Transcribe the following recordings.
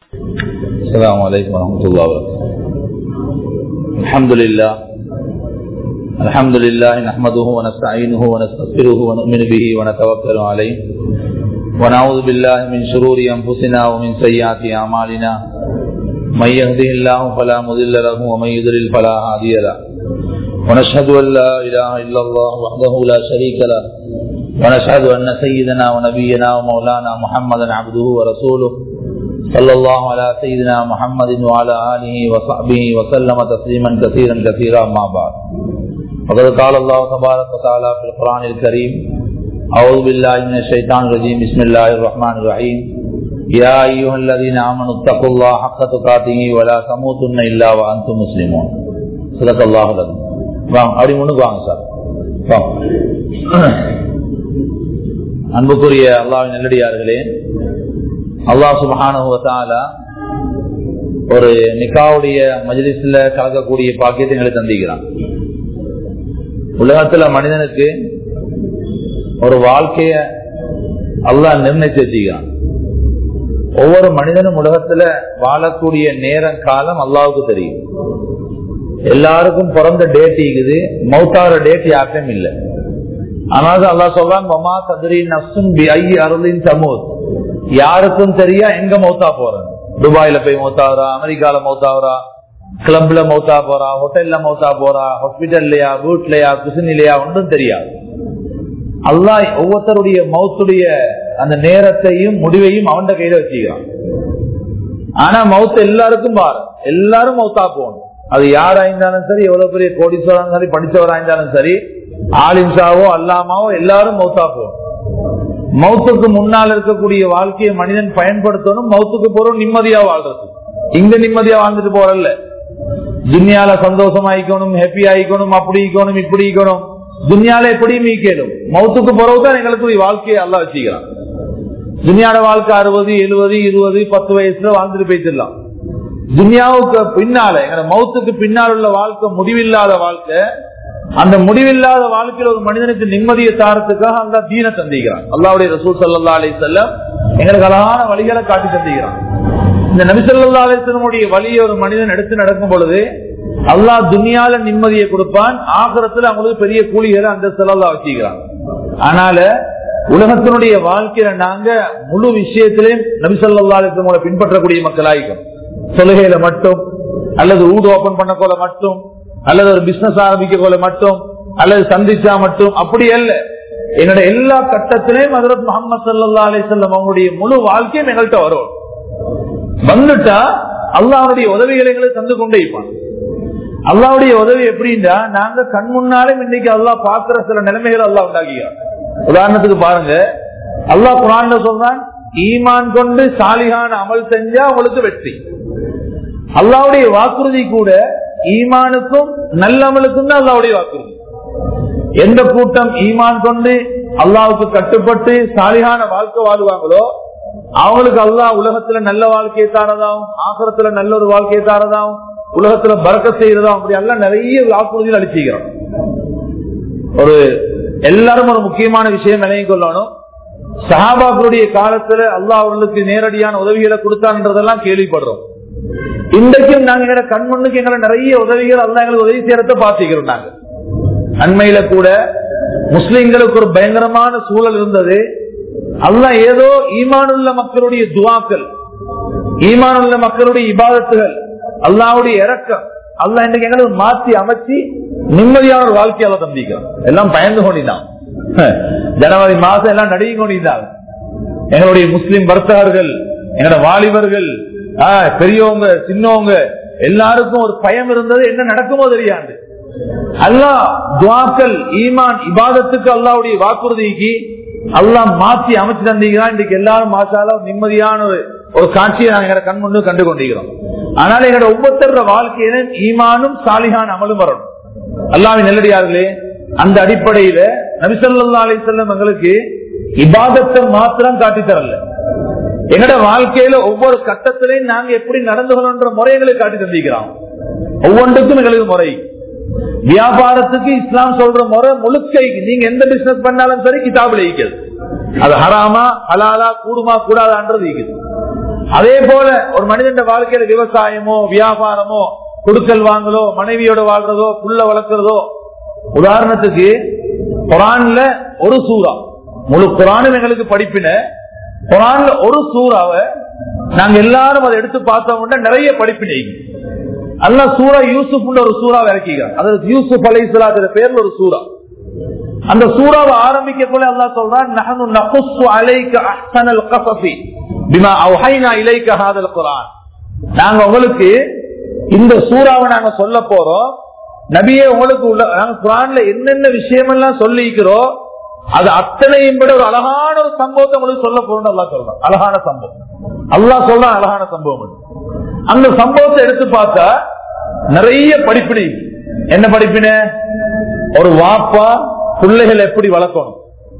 السلام عليكم ورحمة الله وبركاته الحمد لله الحمد لله نحمده ونستعينه ونستغفره ونؤمن به ونتوكل عليه ونعوذ بالله من شرور أنفسنا ومن سيئات أعمالنا من يهده الله فلا مضل له ومن يضلل فلا هادي له ونشهد أن لا إله إلا الله وحده لا شريك له ونشهد أن سيدنا ونبينا ومولانا محمدا عبده ورسوله صلى الله على سيدنا محمد وعلى آله وصحبه وسلم تسليما كثيرا كثيرا ما بعد وقد قال الله تبارك وتعالى في القرآن الكريم أعوذ بالله من الشيطان الرجيم بسم الله الرحمن الرحيم يا أيها الذين آمنوا اتقوا الله حق تقاته ولا تموتن إلا وأنتم مسلمون صدق الله لكم வாங்க அப்படி முன்னுக்கு வாங்க சார் அன்புக்குரிய அல்லாவின் நல்லடியார்களே அல்லாஹ் சுபஹானுவத்தால ஒரு நிக்காவுடைய மஜிலிஸ்ல கலக்கக்கூடிய பாக்கியத்தை எங்களுக்கு தந்திக்கிறான் உலகத்துல மனிதனுக்கு ஒரு வாழ்க்கைய அல்லாஹ் நிர்ணயிச்சு வச்சுக்கிறான் ஒவ்வொரு மனிதனும் உலகத்துல வாழக்கூடிய நேரம் காலம் அல்லாவுக்கு தெரியும் எல்லாருக்கும் பிறந்த டேட் இருக்குது மௌத்தார டேட் யாருக்கும் இல்லை ஆனால் அல்லா சொல்றான் மமா கதிரி நப்சும் ஐ அருளின் சமூத் யாருக்கும் தெரியா எங்க மௌத்தா போறேன் துபாயில போய் மௌத்தாவரா அமெரிக்கால மௌத்தாவரா கிளப்ல மௌத்தா போறா ஹோட்டல்ல மௌத்தா போறா ஹாஸ்பிட்டல்லையா வீட்லயா குசினிலையா ஒன்றும் தெரியாது அல்லா ஒவ்வொருத்தருடைய மௌத்துடைய அந்த நேரத்தையும் முடிவையும் அவன் கையில வச்சுக்கிறான் ஆனா மௌத்த எல்லாருக்கும் பாரு எல்லாரும் மௌத்தா போகணும் அது யாரா இருந்தாலும் சரி எவ்வளவு பெரிய கோடீஸ்வரம் சரி படிச்சவரா இருந்தாலும் சரி ஆலிம்சாவோ அல்லாமாவோ எல்லாரும் மௌத்தா போகணும் மௌத்துக்கு முன்னால் இருக்கக்கூடிய வாழ்க்கையை மனிதன் பயன்படுத்தணும் மௌத்துக்கு போறோம் நிம்மதியா வாழ்றது இங்க நிம்மதியா வாழ்ந்துட்டு போறல்ல துன்யால சந்தோஷம் ஆயிக்கணும் ஹாப்பி ஆயிக்கணும் அப்படி இருக்கணும் இப்படி இருக்கணும் துன்யால எப்படி மீக்கணும் மௌத்துக்கு போறவுதான் எங்களுக்கு வாழ்க்கையை அல்ல வச்சுக்கிறான் துன்யாட வாழ்க்கை அறுபது எழுபது இருபது பத்து வயசுல வாழ்ந்துட்டு போயிட்டுலாம் துன்யாவுக்கு பின்னால எங்க மௌத்துக்கு பின்னால் உள்ள வாழ்க்கை முடிவில்லாத வாழ்க்கை அந்த முடிவில்லாத வாழ்க்கையில் ஒரு மனிதனுக்கு நிம்மதியை தாரத்துக்காக அந்த தீன தந்திக்கிறான் அல்லாவுடைய ரசூல் சல்லா அலி செல்லம் எங்களுக்கு அழகான வழிகளை காட்டி தந்திக்கிறான் இந்த நபிசல்லா அலிசனுடைய வழியை ஒரு மனிதன் எடுத்து நடக்கும் பொழுது அல்லாஹ் துனியால நிம்மதியை கொடுப்பான் ஆகரத்துல அவங்களுக்கு பெரிய கூலிகளை அந்த செல்லல்லா வச்சுக்கிறான் அதனால உலகத்தினுடைய வாழ்க்கையில நாங்க முழு விஷயத்திலையும் நபிசல்லா அலிசனோட பின்பற்றக்கூடிய மக்களாயிக்கும் தொழுகையில மட்டும் அல்லது ஊடு ஓபன் பண்ண போல மட்டும் அல்லது ஒரு பிசினஸ் ஆரம்பிக்க போல மட்டும் அல்லது சந்திச்சா மட்டும் அப்படி அல்ல என்னோட எல்லா கட்டத்திலையும் ஹசரத் முகமது சல்லா அலி சொல்லம் அவங்களுடைய முழு வாழ்க்கையும் எங்கள்கிட்ட வரும் வந்துட்டா அல்லாவுடைய உதவிகளை எங்களுக்கு தந்து கொண்டே இருப்பான் அல்லாவுடைய உதவி எப்படின்னா நாங்க கண் முன்னாலும் இன்னைக்கு அல்லா பாக்குற சில நிலைமைகளை அல்லா உண்டாக்கிறார் உதாரணத்துக்கு பாருங்க அல்லா குரான் சொல்றான் ஈமான் கொண்டு சாலிகான அமல் செஞ்சா உங்களுக்கு வெற்றி அல்லாவுடைய வாக்குறுதி கூட ஈமானுக்கும் நல்லமலுக்கும் தான் அல்லாவுடைய வாக்குறுதி எந்த கூட்டம் ஈமான் கொண்டு அல்லாவுக்கு கட்டுப்பட்டு சாலிகான வாழ்க்கை வாழ்வாங்களோ அவங்களுக்கு அல்லாஹ் உலகத்துல நல்ல வாழ்க்கையை தாரதாவும் ஆசிரத்துல நல்ல ஒரு வாழ்க்கையை தாரதாவும் உலகத்துல பறக்க செய்யறதாவும் அப்படி எல்லாம் நிறைய வாக்குறுதிகள் அளிச்சுக்கிறோம் ஒரு எல்லாரும் ஒரு முக்கியமான விஷயம் நினைவு கொள்ளணும் சஹாபாக்களுடைய காலத்துல அல்லாஹ் அவர்களுக்கு நேரடியான உதவிகளை கொடுத்தான்றதெல்லாம் கேள்விப்படுறோம் இன்றைக்கும் நாங்க எங்க கண் முன்னுக்கு எங்களை நிறைய உதவிகள் அல்ல எங்களுக்கு உதவி செய்யறத பாத்துக்கிறோம் நாங்க அண்மையில கூட முஸ்லிம்களுக்கு ஒரு பயங்கரமான சூழல் இருந்தது அல்ல ஏதோ ஈமானுள்ள மக்களுடைய துவாக்கள் ஈமானுள்ள மக்களுடைய இபாதத்துகள் அல்லாவுடைய இறக்கம் அல்ல இன்னைக்கு எங்களுக்கு மாற்றி அமைச்சு நிம்மதியான ஒரு வாழ்க்கையால தம்பிக்கிறோம் எல்லாம் பயந்து கொண்டிருந்தான் ஜனவரி மாசம் எல்லாம் நடுங்கி கொண்டிருந்தாங்க எங்களுடைய முஸ்லிம் வர்த்தகர்கள் எங்களோட வாலிபர்கள் பெரியவங்க சின்னவங்க எல்லாருக்கும் ஒரு பயம் இருந்தது என்ன நடக்குமோ தெரியாது அல்லா துவாக்கள் ஈமான் இபாதத்துக்கு அல்லாவுடைய வாக்குறுதிக்கு அல்லா மாற்றி அமைச்சு தந்தீங்கன்னா இன்றைக்கு எல்லாரும் மாசால நிம்மதியான ஒரு ஒரு காட்சியை நாங்க கண் முன்னு கண்டு கொண்டிருக்கிறோம் ஆனால் எங்களோட ஒவ்வொருத்தர வாழ்க்கையில ஈமானும் சாலிகான் அமலும் வரணும் அல்லாவின் நெல்லடியார்களே அந்த அடிப்படையில நபிசல்லா அலி செல்லம் எங்களுக்கு இபாதத்தை மாத்திரம் காட்டி தரல எங்கட வாழ்க்கையில ஒவ்வொரு கட்டத்திலையும் நாங்க எப்படி நடந்து கொள்ளுன்ற முறைகளை காட்டி தந்திக்கிறோம் ஒவ்வொன்றுக்கும் எங்களுக்கு முறை வியாபாரத்துக்கு இஸ்லாம் சொல்ற முறை முழுக்கை நீங்க எந்த பிசினஸ் பண்ணாலும் சரி கிதாபில் இருக்கிறது அது ஹராமா ஹலாலா கூடுமா கூடாதான்றது இருக்குது அதே போல ஒரு மனிதன் வாழ்க்கையில விவசாயமோ வியாபாரமோ கொடுக்கல் வாங்கலோ மனைவியோட வாழ்றதோ புள்ள வளர்க்கிறதோ உதாரணத்துக்கு குரான்ல ஒரு சூறா முழு குரானும் எங்களுக்கு படிப்பின குரான்ல ஒரு சூறாவை நாங்க எல்லாரும் அதை எடுத்து பார்த்தோம்னா நிறைய படிப்பினை அல்ல சூரா யூசுப் ஒரு சூறா இறக்கிறார் அதாவது யூசுப் அலை பேர்ல ஒரு சூறா அந்த சூறாவை ஆரம்பிக்க போல அல்லா சொல்றான் நஹனு நகுஸ்ஸு அலைக அஹ்ஸனல் கஸஸி பிமா அவ்ஹைனா இலைக ஹாதல் குர்ஆன் நாங்க உங்களுக்கு இந்த சூறாவை நாங்க சொல்ல போறோம் நபியே உங்களுக்கு உள்ள நாங்க குர்ஆன்ல என்னென்ன விஷயமெல்லாம் சொல்லிக்கிறோம் அது அத்தனையும் விட ஒரு அழகான ஒரு சம்பவத்தை உங்களுக்கு சொல்ல போறோம் அல்லா சொல்றான் அழகான சம்பவம் அல்லாஹ் சொல்றான் அழகான சம்பவம் அது. அந்த சம்பவத்தை எடுத்து பார்த்தா நிறைய படிப்பினை என்ன படிப்பின ஒரு வாப்பா பிள்ளைகள் எப்படி வளர்க்கணும்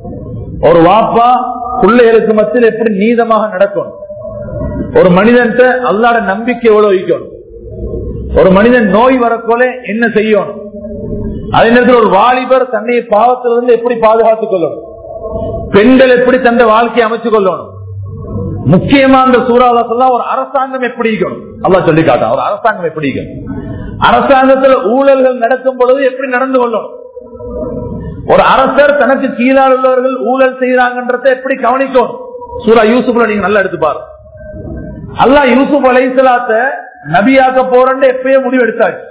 ஒரு வாப்பா பிள்ளைகளுக்கு மத்தியில் எப்படி நீதமாக நடக்கணும் ஒரு மனிதன் அல்லாட நம்பிக்கை எவ்வளவு வைக்கணும் ஒரு மனிதன் நோய் வரக்கோல என்ன செய்யணும் அதே நேரத்தில் ஒரு வாலிபர் தன்னை பாவத்திலிருந்து எப்படி பாதுகாத்துக் கொள்ளணும் பெண்கள் எப்படி தந்த வாழ்க்கையை அமைச்சு கொள்ளணும் முக்கியமா அந்த சூறாவா சொல்ல ஒரு அரசாங்கம் எப்படி இருக்கணும் அல்லா சொல்லி காட்டான் ஒரு அரசாங்கம் எப்படி இருக்கணும் அரசாங்கத்துல ஊழல்கள் நடக்கும் பொழுது எப்படி நடந்து கொள்ளணும் ஒரு அரசர் தனக்கு கீழால் உள்ளவர்கள் ஊழல் செய்யறாங்கன்றத எப்படி கவனிக்கணும் சூரா யூசுப்ல நீங்க நல்லா எடுத்து பாரு அல்லா யூசுப் அலைசலாத்த நபியாக்க போறன்னு எப்பயே முடிவு எடுத்தாச்சு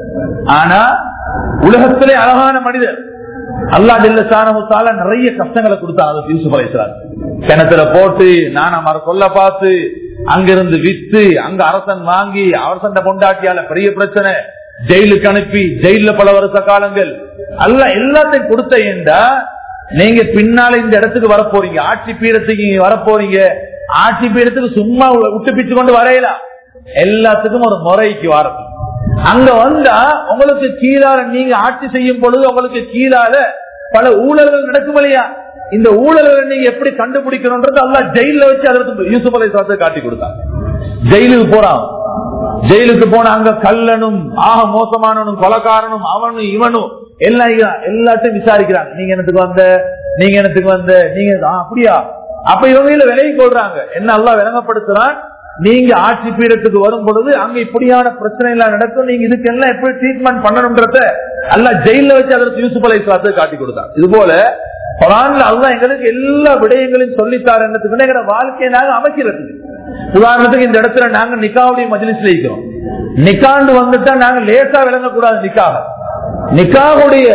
ஆனா உலகத்திலே அழகான மனிதர் அல்லா ஜெல்லசான நிறைய கஷ்டங்களை கொடுத்தாங்க யூசுப் அலைசலாத் கிணத்துல போட்டு நானா மர கொல்ல பார்த்து அங்கிருந்து வித்து அங்க அரசன் வாங்கி அரசன் கொண்டாட்டியால பெரிய பிரச்சனை ஜெயிலுக்கு அனுப்பி ஜெயில பல வருஷ காலங்கள் அல்ல எல்லாத்தையும் கொடுத்த ஏண்டா நீங்க பின்னால இந்த இடத்துக்கு வரப்போறீங்க ஆட்சி பீடத்துக்கு நீங்க வரப்போறீங்க ஆட்சி பீடத்துக்கு சும்மா விட்டு பிச்சு கொண்டு வரையலாம் எல்லாத்துக்கும் ஒரு முறைக்கு வரணும் அங்க வந்தா உங்களுக்கு கீழால நீங்க ஆட்சி செய்யும் பொழுது உங்களுக்கு கீழால பல ஊழல்கள் நடக்கும் இல்லையா இந்த ஊழல்களை நீங்க எப்படி கண்டுபிடிக்கணும்ன்றது அல்ல ஜெயில வச்சு அதற்கு யூசுப் அலை சாத்தை காட்டி கொடுத்தாங்க ஜெயிலுக்கு போறான் ஜெயிலுக்கு போன அங்க கல்லனும் ஆக மோசமானவனும் கொலக்காரனும் அவனும் இவனும் எல்லாம் எல்லாத்தையும் விசாரிக்கிறாங்க நீங்க என்னத்துக்கு வந்த நீங்க என்னத்துக்கு வந்த நீங்க ஆ, அப்படியா அப்ப இவங்க விலகி கொள்றாங்க என்ன எல்லாம் விளங்கப்படுத்துறான் நீங்க ஆட்சி பீடத்துக்கு வரும் பொழுது அங்க இப்படியான பிரச்சனை எல்லாம் நடக்கும் நீங்க இதுக்கு எல்லாம் எப்படி ட்ரீட்மெண்ட் பண்ணணும்ன்றத அல்ல ஜெயில வச்சு அதற்கு யூசுப் அலை சாத்தை காட்டி கொடுத்தாங்க இது போல குரான்ல அல்லா எங்களுக்கு எல்லா விடயங்களையும் சொல்லித்தார் என்னத்துக்கு எங்க வாழ்க்கையை நாங்க அமைக்கிறதுக்கு உதாரணத்துக்கு இந்த இடத்துல நாங்க நிக்காவுடைய மஜிலிஸ்ல இருக்கிறோம் நிக்காண்டு வந்துட்டா நாங்க லேசா விளங்கக்கூடாது நிக்காக நிக்காவுடைய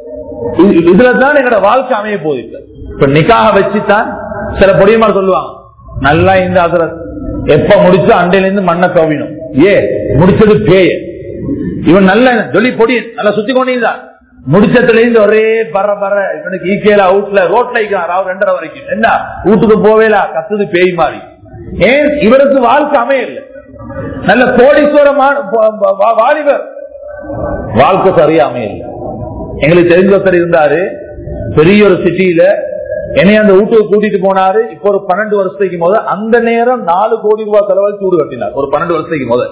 இது- இதுலதான் எங்களோட வாழ்க்கை அமைய போகுது இப்ப. இப்ப நிக்காக வச்சுதான் சில பொடியமார் சொல்லுவாங்க நல்லா இந்த அசரத் எப்ப முடிச்சு அண்டையில இருந்து மண்ணை கவினும் ஏ முடிச்சது பேய இவன் நல்ல ஜொலி பொடி நல்லா சுத்தி கொண்டிருந்தான் முடிச்சதுல இருந்து ஒரே பர பர இவனுக்கு ஈக்கேல அவுட்ல ரோட்ல இருக்கிறான் ராவு ரெண்டரை வரைக்கும் என்ன வீட்டுக்கு போவேலா கத்துது பேய் மாதிரி ஏன் இவருக்கு வாழ்க்கை அமையல நல்ல கோடீஸ்வரமான ப- ப- வாலிபர் வாழ்க்கை சரியா அமையல எங்களுக்கு தெரிஞ்ச ஒருத்தர் இருந்தாரு பெரிய ஒரு சிட்டியில என்னை அந்த வீட்டுக்கு கூட்டிட்டு போனாரு இப்போ ஒரு பன்னெண்டு வருஷத்துக்கு முத அந்த நேரம் நாலு கோடி ரூபாய் செலவழிச்சு வீடு கட்டினார் ஒரு பன்னெண்டு வருஷத்துக்கு முத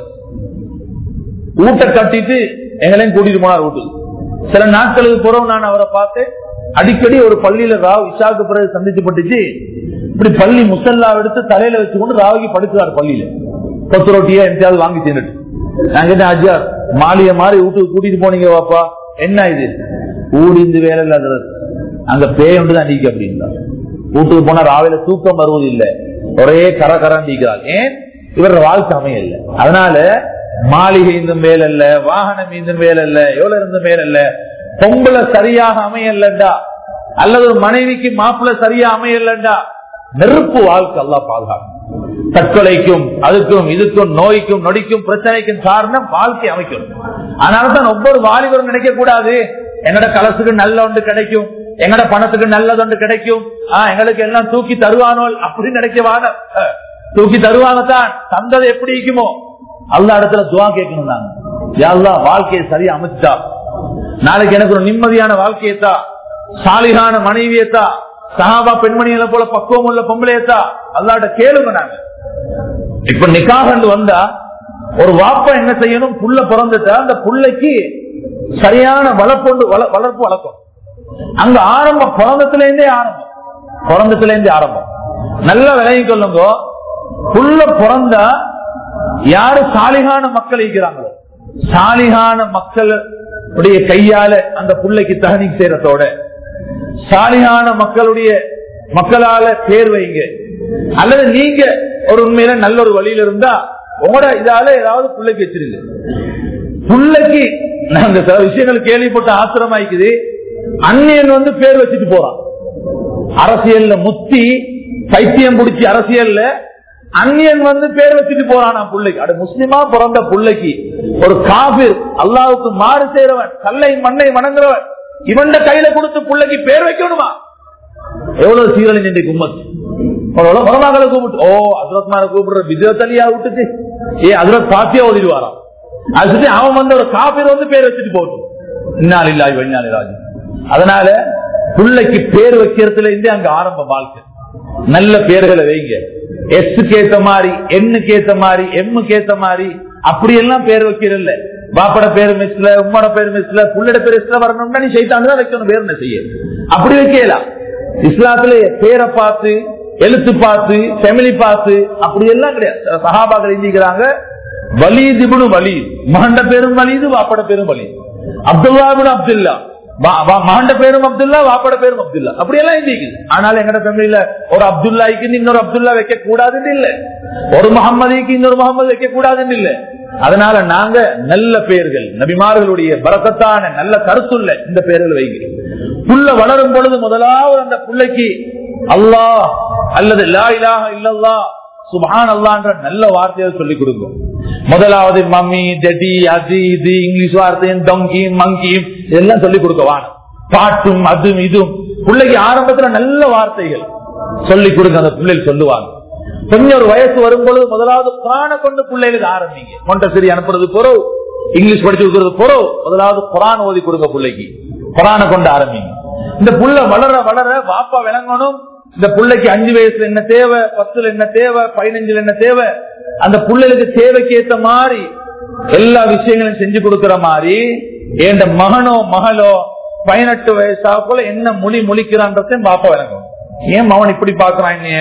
வீட்டை கட்டிட்டு எங்களையும் கூட்டிட்டு போனார் வீட்டுக்கு சில நாட்களுக்கு பிறகு நான் அவரை பார்த்தேன் அடிக்கடி ஒரு பள்ளியில ராவ் இஷாக்கு பிறகு சந்திச்சு பட்டுச்சு இப்படி பள்ளி முசல்லா எடுத்து தலையில வச்சுக்கொண்டு ராவுக்கு படுக்கிறார் பள்ளியில கொத்து ரொட்டியா எந்தாவது வாங்கி தின்னுட்டு நான் கேட்டேன் அஜார் மாலிய மாதிரி வீட்டுக்கு கூட்டிட்டு போனீங்க வாப்பா என்ன இது ஊடி இந்த வேலை இல்லாத அங்க பேய் ஒன்று தான் நீக்க அப்படின்னா வீட்டுக்கு போனா ராவில தூக்கம் வருவது இல்லை ஒரே கர கரன் நீக்கிறார் ஏன் இவர வாழ்க்கை அமையல அதனால மாளிகை இந்த மேலல்ல வாகனம் இந்த மேலல்ல எவ்வளவு இருந்த மேலல்ல பொம்பளை சரியாக அமையலண்டா அல்லது ஒரு மனைவிக்கு மாப்பிள்ள சரியா அமையலண்டா நெருப்பு வாழ்க்கை எல்லாம் பாதுகாக்கும் தற்கொலைக்கும் அதுக்கும் இதுக்கும் நோய்க்கும் நொடிக்கும் பிரச்சனைக்கும் காரணம் வாழ்க்கை அமைக்கும் அதனாலதான் ஒவ்வொரு வாலிபரும் நினைக்க கூடாது என்னோட கலசுக்கு நல்ல ஒன்று கிடைக்கும் எங்கட பணத்துக்கு நல்லது ஒன்று கிடைக்கும் ஆஹ் எங்களுக்கு எல்லாம் தூக்கி தருவானோ அப்படின்னு நினைக்கவான தூக்கி தருவாங்கத்தான் தந்தது எப்படி இருக்குமோ அல்ல இடத்துல துவா கேட்கணும் நாங்க யாருலாம் வாழ்க்கையை சரியா அமைச்சுட்டா நாளைக்கு எனக்கு ஒரு நிம்மதியான வாழ்க்கையத்தா சாலிகான மனைவியத்தா சகாபா பெண்மணிகளை போல பக்குவம் உள்ள பொம்பளையத்தா அல்லாட்ட கேளுங்க நாங்க இப்ப நிக்காகண்டு வந்தா ஒரு வாப்பா என்ன செய்யணும் புள்ள பிறந்துட்டா அந்த புள்ளைக்கு சரியான வளர்ப்பு வள- வளர்ப்பு வளர்க்கும் அங்க ஆரம்பம் பிறந்தத்துல இருந்தே ஆரம்பம் பிறந்தத்துல இருந்தே ஆரம்பம் நல்லா விலகி கொள்ளுங்க புள்ள பிறந்தா யாரு சாலிகான மக்கள் இருக்கிறாங்களோ சாலிகான மக்கள் உடைய கையால அந்த புள்ளைக்கு தகனி செய்யறதோட சாலிகான மக்களுடைய மக்களால பேர் வைங்க அல்லது நீங்க ஒரு உண்மையில நல்ல ஒரு வழியில இருந்தா உங்களோட இதால ஏதாவது பிள்ளைக்கு வச்சிருங்க பிள்ளைக்கு நாங்க சில விஷயங்கள் கேள்விப்பட்ட ஆத்திரமாய்க்குது அந்நியன் வந்து பேர் வச்சுட்டு போறான் அரசியல்ல முத்தி பைத்தியம் பிடிச்சி அரசியல்ல அந்நியன் வந்து பேர் வச்சுட்டு போறானா பிள்ளைக்கு அது முஸ்லிமா பிறந்த பிள்ளைக்கு ஒரு காபிர் அல்லாவுக்கு மாறு செய்யறவன் கல்லை மண்ணை வணங்குறவன் இவன் கையில கொடுத்து பிள்ளைக்கு பேர் வைக்கணுமா எவ்வளவு சீரழிஞ்சு இன்றைக்கு உம்மத்து மருமகளை கூப்பிட்டு ஓ அசுரத் மார கூப்பிடுற விஜயத்தலியா விட்டுட்டு ஏ அசுரத் பாத்தியா ஓதிடுவாராம் அது சுத்தி அவன் வந்து ஒரு காபிர் வந்து பேர் வச்சுட்டு போட்டும் இந்நாள் இல்லாய் வெண்ணாள் ராஜு அதனால பிள்ளைக்கு பேர் வைக்கிறதுல இருந்தே அங்க ஆரம்ப வாழ்க்கை நல்ல பேர்களை வைங்க எஸ்க்கு ஏத்த மாதிரி எண்ணுக்கு ஏத்த மாதிரி எம்முக்கு ஏத்த மாதிரி அப்படி எல்லாம் பேர் வைக்கிறல்ல பாப்பட பேர் மிஸ்ல உம்மோட பேர் மிஸ்ல புள்ளட பேர் மிஸ்ல வரணும்னா நீ சைத்தாண்டு தான் வைக்கணும் பேர் என்ன செய்ய அப்படி வைக்கலாம் இஸ்லாத்துல பேரை பார்த்து எழுத்து பார்த்து ஃபேமிலி பார்த்து அப்படி எல்லாம் கிடையாது சஹாபாக்கள் எழுதிக்கிறாங்க வலீதிபுனு வலி மகண்ட பேரும் வலிது வாப்பட பேரும் வலி அப்துல்லாபின் அப்துல்லா மகண்ட பேரும் அப்துல்லா வாப்பட பேரும் அப்துல்லா அப்படி எல்லாம் எழுதிக்குது ஆனால் எங்கட ஃபேமிலியில ஒரு அப்துல்லாய்க்கு இன்னொரு அப்துல்லா வைக்க கூடாதுன்னு இல்ல ஒரு முகம்மதிக்கு இன்னொரு முகமது வைக்க கூடாதுன்னு இல்ல அதனால நாங்க நல்ல பெயர்கள் நபிமார்களுடைய பரக்கத்தான நல்ல கருத்துள்ள இந்த பெயர்கள் வைக்கிறோம் புள்ள வளரும் பொழுது முதலாவது அந்த பிள்ளைக்கு அல்லாஹ் அல்லது லா இலாஹ இல்லல்லா சுபான் அல்லான்ற நல்ல வார்த்தையை சொல்லிக் கொடுக்கும் முதலாவது மம்மி டெடி அது இது இங்கிலீஷ் வார்த்தையும் டொங்கியும் மங்கியும் இதெல்லாம் சொல்லிக் கொடுக்க வாணும் பாட்டும் அதுவும் இதுவும் பிள்ளைக்கு ஆரம்பத்துல நல்ல வார்த்தைகள் சொல்லிக் கொடுங்க அந்த பிள்ளைகள் சொல்லுவாங்க கொஞ்சம் ஒரு வயசு வரும்பொழுது முதலாவது புராண கொண்டு பிள்ளைகளுக்கு ஆரம்பிங்க மொண்டசரி அனுப்புறது பொறவு இங்கிலீஷ் படிச்சு கொடுக்கறது பொறவு முதலாவது புராண ஓதி கொடுங்க பிள்ளைக்கு புராண கொண்டு ஆரம்பிங்க இந்த புள்ள வளர வளர வாப்பா விளங்கணும் இந்த பிள்ளைக்கு அஞ்சு வயசுல என்ன தேவை பத்துல என்ன தேவை பதினஞ்சுல என்ன தேவை அந்த பிள்ளைகளுக்கு தேவைக்கு ஏத்த மாதிரி எல்லா விஷயங்களையும் செஞ்சு கொடுக்கிற மாதிரி என் மகனோ மகளோ பதினெட்டு வயசா போல என்ன மொழி மொழிக்கிறான்றதையும் பாப்பா விளங்கணும் ஏன் மகன் இப்படி பாக்குறான் என்னைய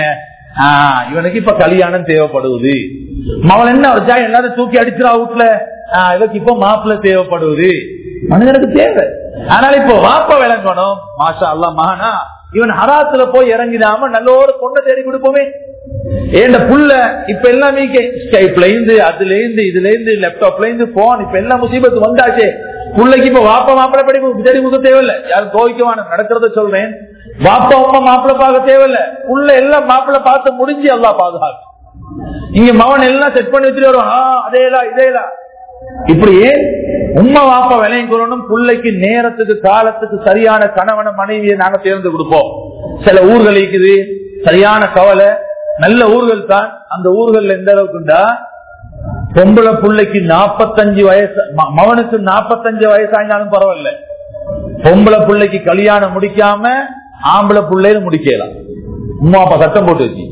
ஆஹ் இவனுக்கு இப்ப கல்யாணம் தேவைப்படுவது மகன் என்ன வச்சா எல்லாரும் தூக்கி அடிச்சிடா வீட்டுல இவருக்கு இப்ப மாப்பிள்ள தேவைப்படுவது மனிதனுக்கு தேவை ஆனால் இப்போ வாப்ப விளங்கணும் மாஷா அல்லா மகனா இவன் ஹராத்துல போய் இறங்கிடாம நல்ல ஒரு பொண்ணை தேடி கொடுப்போமே ஏண்ட புள்ள இப்ப எல்லாமே ஸ்கைப்ல இருந்து அதுல இருந்து இதுல இருந்து லேப்டாப்ல இருந்து போன் இப்ப எல்லாம் முசீபத்து வந்தாச்சே புள்ளைக்கு இப்ப வாப்ப மாப்பிள்ள படிப்பு தேடி கொடுக்க தேவையில்ல யாரும் கோவிக்கவான நடக்கிறத சொல்றேன் வாப்பா அம்மா மாப்பிள்ள பார்க்க தேவையில்ல புள்ள எல்லாம் மாப்பிள்ள பார்த்து முடிஞ்சு எல்லாம் பாதுகாக்கும் இங்க மவன் எல்லாம் செட் பண்ணி வச்சுட்டு வருவான் அதேலா இதேலா இப்படியே உண்மை வாப்பா விலையும் கொள்ளணும் பிள்ளைக்கு நேரத்துக்கு காலத்துக்கு சரியான கணவன மனைவியை நாங்க தேர்ந்து கொடுப்போம் சில ஊர்கள் இருக்குது சரியான கவலை நல்ல ஊர்கள் தான் அந்த ஊர்கள் எந்த அளவுக்குண்டா பொம்பளை பிள்ளைக்கு நாப்பத்தஞ்சு வயசு மவனுக்கு நாப்பத்தஞ்சு வயசாயிருந்தாலும் பரவாயில்ல பொம்பளை பிள்ளைக்கு கல்யாணம் முடிக்காம ஆம்பளை பிள்ளைன்னு முடிக்கலாம் உமா அப்பா சட்டம் போட்டு வச்சு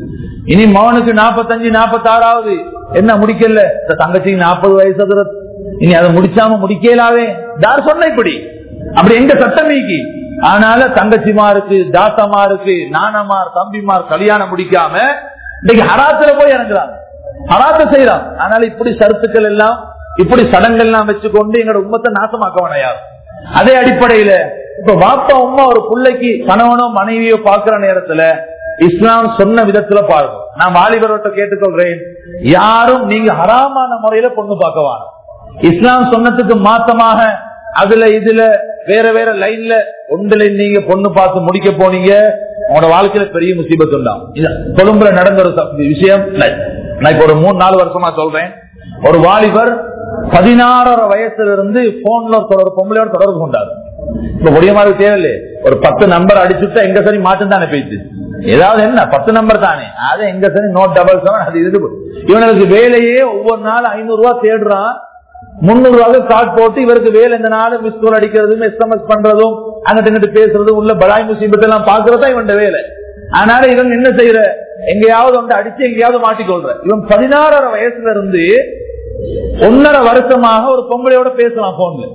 இனி மவனுக்கு நாப்பத்தஞ்சு நாப்பத்தாறாவது என்ன முடிக்கல தங்கச்சிக்கு நாற்பது வயசு இனி அதை முடிச்சாம முடிக்கலாவே யார் சொன்ன இப்படி அப்படி எங்க சட்டம் நீக்கி ஆனால தங்கச்சிமாருக்கு தாத்தமாருக்கு நானமார் தம்பிமார் கல்யாணம் முடிக்காம இன்னைக்கு ஹராத்துல போய் இறங்குறாங்க ஹராத்த செய்யறான் அதனால இப்படி சருத்துக்கள் எல்லாம் இப்படி சடங்கள் எல்லாம் வச்சுக்கொண்டு எங்களோட உண்மத்தை நாசமாக்க வேணையார் அதே அடிப்படையில இப்ப வாப்பா உமா ஒரு பிள்ளைக்கு கணவனோ மனைவியோ பாக்குற நேரத்துல இஸ்லாம் சொன்ன விதத்துல பார்க்கும் நான் வாலிபரோட்ட கேட்டுக்கொள்றேன் யாரும் நீங்க ஹராமான முறையில பொண்ணு பார்க்கவான இஸ்லாம் சொன்னதுக்கு மாத்தமாக அதுல இதுல வேற வேற லைன்ல ஒன்றுல நீங்க பொண்ணு பார்த்து முடிக்க போனீங்க உங்களோட வாழ்க்கையில பெரிய முசீபத் உண்டாம் கொழும்புல நடந்த ஒரு விஷயம் நான் இப்ப ஒரு மூணு நாலு வருஷமா சொல்றேன் ஒரு வாலிபர் பதினாறரை வயசுல இருந்து போன்ல தொடர் பொம்பளையோட தொடர்பு கொண்டாரு இப்ப முடியமாக தேவையில்லை ஒரு பத்து நம்பர் அடிச்சுட்டா எங்க சரி மாற்றம் தானே போயிடுச்சு ஏதாவது என்ன பத்து நம்பர் தானே அது எங்க சரி நோட் டபுள் செவன் அது இது இவனுக்கு வேலையே ஒவ்வொரு நாள் ஐநூறு ரூபாய் தேடுறான் முன்னூறு ரூபாய் கார்டு போட்டு இவருக்கு வேலை இந்த நாள் மிஸ் கால் அடிக்கிறதும் எஸ்எம்எஸ் பண்றதும் அங்கிட்டு இங்கிட்டு பேசுறதும் உள்ள பலாய் முசீபத் எல்லாம் பாக்குறதா இவன் வேலை அதனால இவன் என்ன செய்யற எங்கேயாவது வந்து அடிச்சு எங்கேயாவது மாட்டிக்கொள்ற இவன் பதினாறரை வயசுல இருந்து ஒன்னரை வருஷமாக ஒரு பொம்பளையோட பேசலாம் போன்ல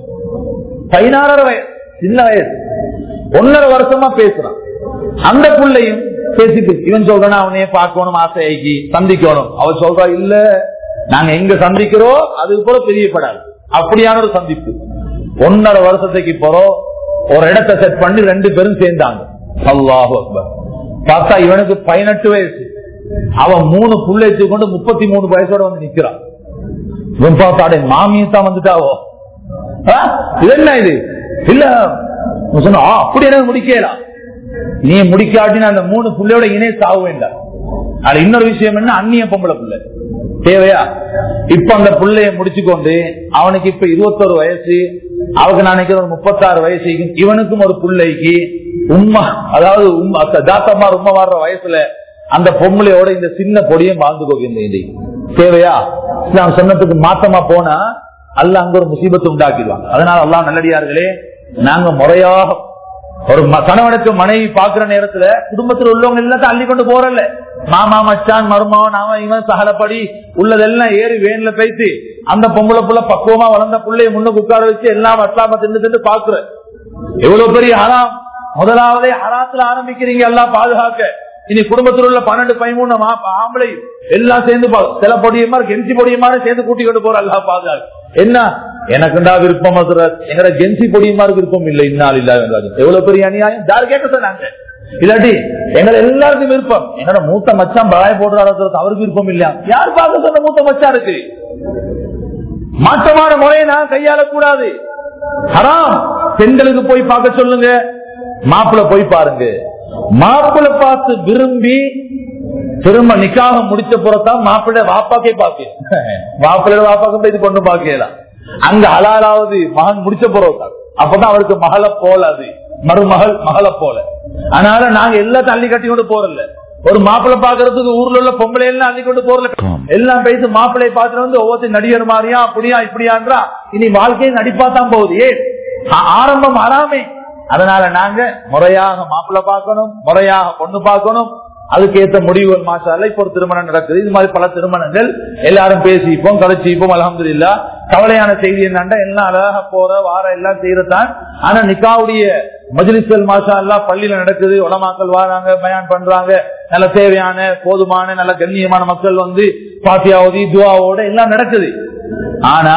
பதினாறரை வயசு சின்ன வயசு ஒன்னரை வருஷமா பேசுறான் அந்த பிள்ளையும் பேசிட்டு இவன் சொல்றானா அவனையே பார்க்கணும் ஆசைக்கு சந்திக்கணும் அவன் சொல்றா இல்ல நாங்க எங்க சந்திக்கிறோம் அதுக்கு போல தெரியப்படாது அப்படியான ஒரு சந்திப்பு ஒன்னரை வருஷத்துக்கு போறோம் ஒரு இடத்தை செட் பண்ணி ரெண்டு பேரும் சேர்ந்தாங்க அல்லாஹு அக்பர் பார்த்தா இவனுக்கு பதினெட்டு வயசு அவன் மூணு புள்ளை கொண்டு முப்பத்தி மூணு வயசோட வந்து நிக்கிறான் இவன் பார்த்தாடே மாமியத்தான் வந்துட்டாவோ ஆ, இது என்ன இது இல்ல இவன் சொன்னா, "ஆ, அப்படி எனக்கு முடிக்கலாம் நீ முடிக்காட்டின அந்த மூணு புள்ளையோட இணைய சாவு வேண்டாம் அது இன்னொரு விஷயம் என்ன அந்நிய பொம்பளை புள்ள தேவையா இப்ப அந்த புள்ளைய முடிச்சுக்கொண்டு அவனுக்கு இப்ப இருபத்தொரு வயசு அவருக்கு நான் நினைக்கிறேன் ஒரு முப்பத்தாறு வயசு இவனுக்கும் ஒரு பிள்ளைக்கு உம்மா அதாவது உம்மா தாத்தம்மா உம்மா வர்ற வயசுல அந்த பொம்பளையோட இந்த சின்ன பொடியும் வாழ்ந்து போகின்ற தேவையா நான் சொன்னதுக்கு மாத்தமா போனா அல்ல அங்க ஒரு முசீபத்தை உண்டாக்கிடுவாங்க அதனால எல்லாம் நல்லடியார்களே நாங்க முறையாக ஒரு ம- கணவனுக்கு மனைவி பாக்குற நேரத்துல குடும்பத்தில் உள்ளவங்க எல்லாத்தையும் அள்ளி கொண்டு போறல மாமா மச்சான் மருமகன் அவன் இவன் சகலப்படி உள்ளதெல்லாம் ஏறி வேன்ல பேசி அந்த பொம்பளை புள்ள பக்குவமா வளர்ந்த புள்ளைய முன்னுக்கு உட்கார வச்சு எல்லாம் வட்டாம தின்னு தின்னு பாக்குற எவ்வளவு பெரிய ஹராம் முதலாவதே ஹராத்துல ஆரம்பிக்கிறீங்க எல்லாம் பாதுகாக்க இனி குடும்பத்தில் உள்ள பன்னெண்டு பதிமூணு மா- ஆம்பளை எல்லாம் சேர்ந்து பா- சில பொடியமா கெஞ்சி பொடியமா சேர்ந்து கூட்டி கொண்டு போற அல்லா பாதுகாக்க என்ன எனக்குண்டா விருப்பம் ஹசரத். எங்கட கெஞ்சி பொடியமாருக்கு விருப்பம் இல்லை இன்னால் இல்லாத எவ்வளவு பெரிய அநியாயம் யார் கேட்க சொன்னாங்க இல்லாட்டி எங்களை எல்லாருக்கும் விருப்பம் என்னோட மூத்த மச்சான் பலாய போடுறாரு அவருக்கு விருப்பம் இல்லையா யார் பார்க்க சொன்ன மூத்த மச்சான் இருக்கு மாற்றமான முறையை நான் கையாளக்கூடாது ஹராம் பெண்களுக்கு போய் பார்க்க சொல்லுங்க மாப்பிள்ள போய் பாருங்க மாப்பிள்ள பார்த்து விரும்பி திரும்ப நிக்காக முடிச்ச புறத்தான் மாப்பிள்ளை வாப்பாக்கே பாக்கு மாப்பிள்ளை வாப்பாக்கு போய் இது பொண்ணு பாக்கலாம் அங்க ஹலாலாவது மகன் முடிச்ச புறத்தான் அப்பதான் அவருக்கு மகளை போல அது மருமகள் மகளை போல அதனால நாங்க எல்லாத்தையும் அள்ளி கட்டி கொண்டு போறல ஒரு மாப்பிள்ளை பாக்குறதுக்கு ஊர்ல உள்ள பொம்பளை எல்லாம் அள்ளி கொண்டு போறல எல்லாம் பேசி மாப்பிள்ளை பார்த்துட்டு வந்து ஒவ்வொருத்தர் நடிகர் மாதிரியா அப்படியா இப்படியான்றா இனி வாழ்க்கையை நடிப்பா தான் போகுது ஏன் ஆ- ஆரம்பம் ஆறாமே அதனால நாங்க முறையாக மாப்பிள்ளை பார்க்கணும் முறையாக பொண்ணு பார்க்கணும் அதுக்கேற்ற முடிவுகள் மாசால இப்ப ஒரு திருமணம் நடக்குது இது மாதிரி பல திருமணங்கள் எல்லாரும் பேசிப்போம் கதைச்சிப்போம் அலமதுல்லா கவலையான செய்தி என்னண்டா எல்லாம் அழகா போற வார எல்லாம் செய்யறதான் ஆனா நிக்காவுடைய மஜ்லிஸ்கள் மாஷா எல்லாம் பள்ளியில நடக்குது உலமாக்கள் வராங்க பயான் பண்றாங்க நல்ல தேவையான போதுமான நல்ல கண்ணியமான மக்கள் வந்து பாத்தியாவதி துவாவோட எல்லாம் நடக்குது ஆனா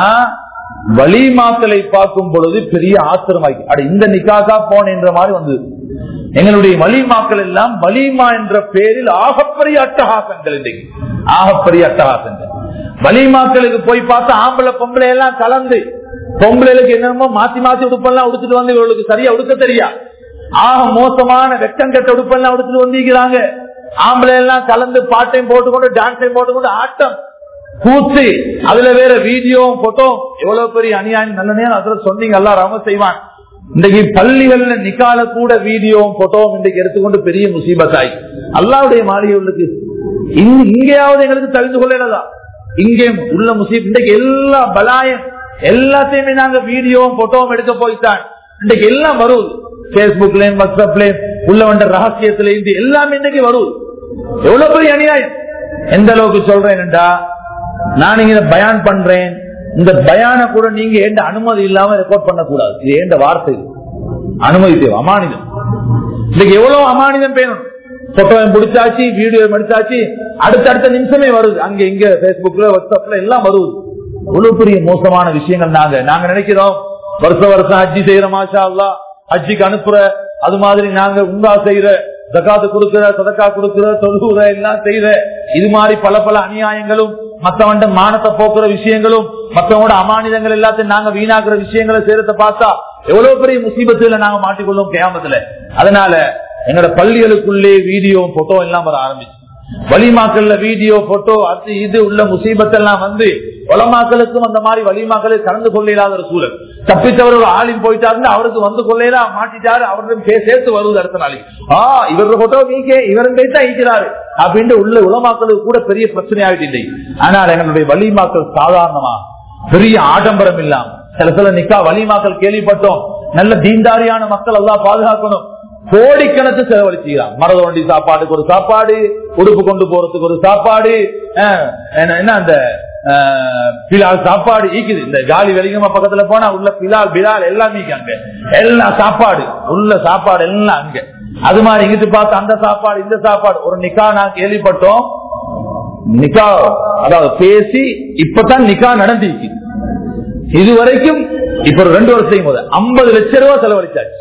வலிமாக்களை பார்க்கும் பொழுது பெரிய ஆத்திரமாக்கி அட இந்த நிக்காக்கா போன என்ற மாதிரி வந்தது எங்களுடைய வலிமாக்கள் எல்லாம் வலிமா என்ற பெயரில் ஆகப்பெரிய அட்டகாசங்கள் இன்னைக்கு ஆகப்பெரிய அட்டகாசங்கள் வலிமாக்களுக்கு போய் பார்த்தா ஆம்பளை பொம்பளை எல்லாம் கலந்து பொம்பளைகளுக்கு என்னமோ மாத்தி மாத்தி உடுப்பெல்லாம் உடுத்துட்டு வந்து இவர்களுக்கு சரியா உடுக்க தெரியா ஆக மோசமான வெக்கம் கட்ட உடுப்பெல்லாம் உடுத்துட்டு வந்திருக்கிறாங்க ஆம்பளை எல்லாம் கலந்து பாட்டையும் போட்டுக்கொண்டு டான்ஸையும் போட்டுக்கொண்டு ஆட்டம் கூத்து அதுல வேற வீடியோ போட்டோ எவ்வளவு பெரிய அநியாயம் நல்ல நேரம் அதுல சொன்னீங்க எல்லாம் ராம செய்வான் இன்றைக்கு பள்ளிகள்ல நிக்கால கூட வீடியோ போட்டோவும் இன்றைக்கு எடுத்துக்கொண்டு பெரிய முசீபத் ஆகி அல்லாவுடைய மாளிகைகளுக்கு இங்க- இங்கேயாவது எங்களுக்கு தெரிந்து கொள்ளலதா இங்கே உள்ள முசீப் இன்றைக்கு எல்லா பலாயம் எல்லாத்தையுமே நாங்க வீடியோவும் போட்டோவும் எடுக்க போய்த்தான் இன்றைக்கு எல்லாம் வருது பேஸ்புக்லயும் வாட்ஸ்அப்லயும் உள்ள வந்த ரகசியத்துல இருந்து எல்லாமே இன்னைக்கு வருது எவ்வளவு பெரிய அநியாயம் எந்த அளவுக்கு சொல்றேன்டா நான் இங்க பயான் பண்றேன் இந்த பயான கூட நீங்க எந்த அனுமதி இல்லாம ரெக்கார்ட் பண்ணக்கூடாது இது எந்த வார்த்தை இது. அனுமதி தேவை அமானிதம் இன்னைக்கு எவ்வளவு அமானிதம் பேணும் போட்டோ பிடிச்சாச்சு வீடியோ எடுத்தாச்சு அடுத்தடுத்த நிமிஷமே வருது அங்க இங்க பேஸ்புக்ல வாட்ஸ்அப்ல எல்லாம் வருது இவ்வளவு பெரிய மோசமான விஷயங்கள் நாங்க நாங்க நினைக்கிறோம் வருஷம் வருஷம் ஹஜ்ஜி செய்யற மாஷா அல்லா ஹஜ்ஜிக்கு அனுப்புற அது மாதிரி நாங்க உங்கா செய்யற ஜக்காத்து கொடுக்கிற சதக்கா கொடுக்கிற தொழுகிற எல்லாம் செய்யற இது மாதிரி பல பல அநியாயங்களும் மத்தவண்ட மானத்தை போக்குற விஷயங்களும் மத்தவங்களோட அமானிதங்கள் எல்லாத்தையும் நாங்க வீணாக்குற விஷயங்களை செய்யறத பார்த்தா எவ்வளவு பெரிய முசீபத்துல நாங்க மாட்டிக்கொள்ளும் கேமத்துல அதனால எங்களோட பள்ளிகளுக்குள்ளே வீடியோ போட்டோ எல்லாம் வர ஆரம்பிச்சு வலிமாக்கள்ல வீடியோ போட்டோ அது இது உள்ள முசீபத்தெல்லாம் வந்து வளமாக்களுக்கும் அந்த மாதிரி வலிமாக்களை கலந்து கொள்ள இல்லாத ஒரு சூழல் தப்பித்தவர் ஒரு ஆளின் போயிட்டாருன்னு அவருக்கு வந்து கொள்ளையில மாட்டிட்டாரு அவருடன் பே- சேர்த்து வருவது அடுத்த நாளைக்கு ஆ இவரோட போட்டோ நீக்கே இவரும் பேசா ஈக்கிறாரு அப்படின்ட்டு உள்ள உலமாக்களுக்கு கூட பெரிய பிரச்சனை ஆகிட்டு இல்லை ஆனால் எங்களுடைய வலிமாக்கள் சாதாரணமா பெரிய ஆடம்பரம் இல்லாம சில சில நிக்கா வலிமாக்கள் கேள்விப்பட்டோம் நல்ல தீண்டாரியான மக்கள் எல்லாம் பாதுகாக்கணும் கோடிக்கணக்கு செலவழிச்சுக்கிறான் மரதோண்டி சாப்பாடுக்கு ஒரு சாப்பாடு உடுப்பு கொண்டு போறதுக்கு ஒரு சாப்பாடு அஹ், என்ன என்ன அந்த அஹ், பிலால் சாப்பாடு ஈக்குது இந்த ஜாலி வெளிகமா பக்கத்துல போனா உள்ள பிலால் பிலால் எல்லாமே அங்க எல்லா சாப்பாடு உள்ள சாப்பாடு எல்லாம் அங்க அது மாதிரி இங்கிட்டு பார்த்து அந்த சாப்பாடு இந்த சாப்பாடு ஒரு நிக்கா நான் கேள்விப்பட்டோம் நிக்கா அதாவது பேசி இப்பதான் நிக்கா நடந்திருக்கு இதுவரைக்கும் இப்ப ஒரு ரெண்டு வருஷம் போது ஐம்பது லட்சம் ரூபாய் செலவழிச்சாச்சு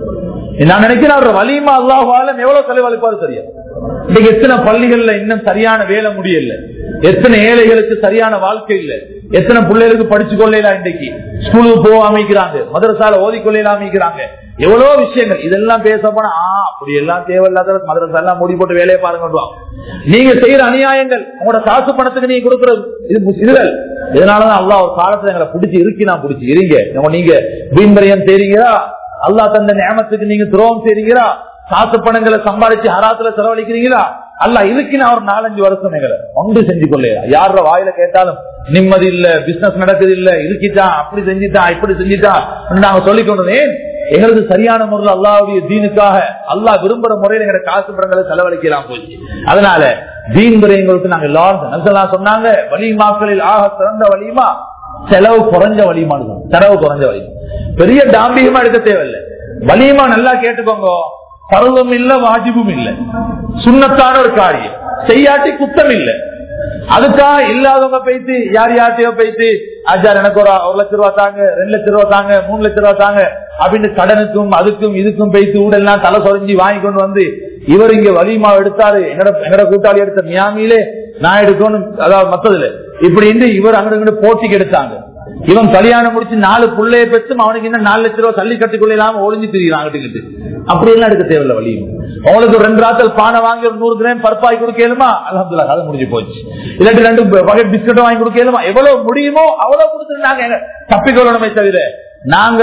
நான் நினைக்கிறேன் அவர் வலிமா அல்லாஹாலும் எவ்வளவு செலவழிப்பாரு சரியா இன்னைக்கு எத்தனை பள்ளிகள்ல இன்னும் சரியான வேலை முடியல எத்தனை ஏழைகளுக்கு சரியான வாழ்க்கை இல்ல எத்தனை பிள்ளைகளுக்கு படிச்சு கொள்ளலாம் இன்னைக்கு ஸ்கூலுக்கு போக அமைக்கிறாங்க மதரசால ஓதிக்கொள்ளலாம் அமைக்கிறாங்க எவ்வளவு விஷயங்கள் இதெல்லாம் பேச போனா ஆ, அப்படி எல்லாம் தேவையில்லாத மதரசா எல்லாம் முடி போட்டு வேலையை பாருங்க நீங்க செய்யற அநியாயங்கள் உங்களோட காசு பணத்துக்கு நீங்க கொடுக்கற இது இதுகள் இதனாலதான் அல்லா ஒரு காலத்துல எங்களை பிடிச்சி இறுக்கி நான் பிடிச்சி இருங்க நம்ம நீங்க வீண்பரியம் செய்றீங்களா அல்லா தந்த நியமத்துக்கு நீங்க துரோகம் செய்றீங்களா காசு பணங்களை சம்பாதிச்சு ஹராத்துல செலவழிக்கிறீங்களா அல்ல இதுக்கு நான் ஒரு நாலஞ்சு வருஷம் எங்களை ஒன்று செஞ்சு கொள்ளையா யார வாயில கேட்டாலும் நிம்மதி இல்ல பிசினஸ் நடக்குது இல்ல இருக்கிட்டான் அப்படி செஞ்சுட்டான் இப்படி செஞ்சுட்டான் நாங்க சொல்லிக் கொண்டதேன் எங்களுக்கு சரியான முறையில் அல்லாவுடைய தீனுக்காக அல்லாஹ் விரும்புற முறையில் எங்க காசு பணங்களை செலவழிக்கலாம் போச்சு அதனால தீன் முறை எங்களுக்கு நாங்க எல்லாரும் நபிசல்லாம் சொன்னாங்க வலிமாக்களில் ஆக சிறந்த வலிமா செலவு குறைஞ்ச வலிமானு செலவு குறைஞ்ச வலிமா பெரிய டாம்பிகமா எடுக்க தேவையில்லை வலிமா நல்லா கேட்டுக்கோங்க பருவம் இல்ல வாஜிபும் இல்ல சுண்ணத்தான ஒரு காரியம் செய்யாட்டி குத்தம் இல்ல அதுக்காக இல்லாதவங்க போயிட்டு யார் யார்ட்டையோ போயிட்டு ஆச்சார் எனக்கு ஒரு ஒரு லட்சம் ரூபா தாங்க ரெண்டு லட்சம் ரூபா தாங்க மூணு லட்சம் ரூபா தாங்க அப்படின்னு கடனுக்கும் அதுக்கும் இதுக்கும் போயிட்டு ஊடெல்லாம் தலை சொரிஞ்சு வாங்கி கொண்டு வந்து இவர் இங்க வலிமா எடுத்தாரு எங்கட எங்கட கூட்டாளி எடுத்த மியாமியிலே நான் எடுக்கணும் அதாவது மத்ததுல இப்படி இருந்து இவர் அங்கிட்டு போட்டிக்கு எடுத்தாங்க இவன் கல்யாணம் முடிச்சு நாலு பிள்ளைய பெற்றும் அவனுக்கு இன்னும் நாலு லட்சம் ரூபாய் தள்ளி கட்டிக்கொள்ள இல்லாம ஒளிஞ்சு திரிகிறான் அங்கிட்டு அப்படி எல்லாம் எடுக்க தேவையில்ல வழியும் உங்களுக்கு ஒரு ரெண்டு ராத்தல் பானை வாங்கி ஒரு நூறு கிராம் பருப்பாய் கொடுக்கலுமா அலமதுல்லா கதை முடிஞ்சு போச்சு இல்லாட்டி ரெண்டு பக்கெட் பிஸ்கட் வாங்கி கொடுக்கலுமா எவ்வளவு முடியுமோ அவ்வளவு கொடுத்து நாங்க தப்பிக்கொள்ளணுமே தவிர நாங்க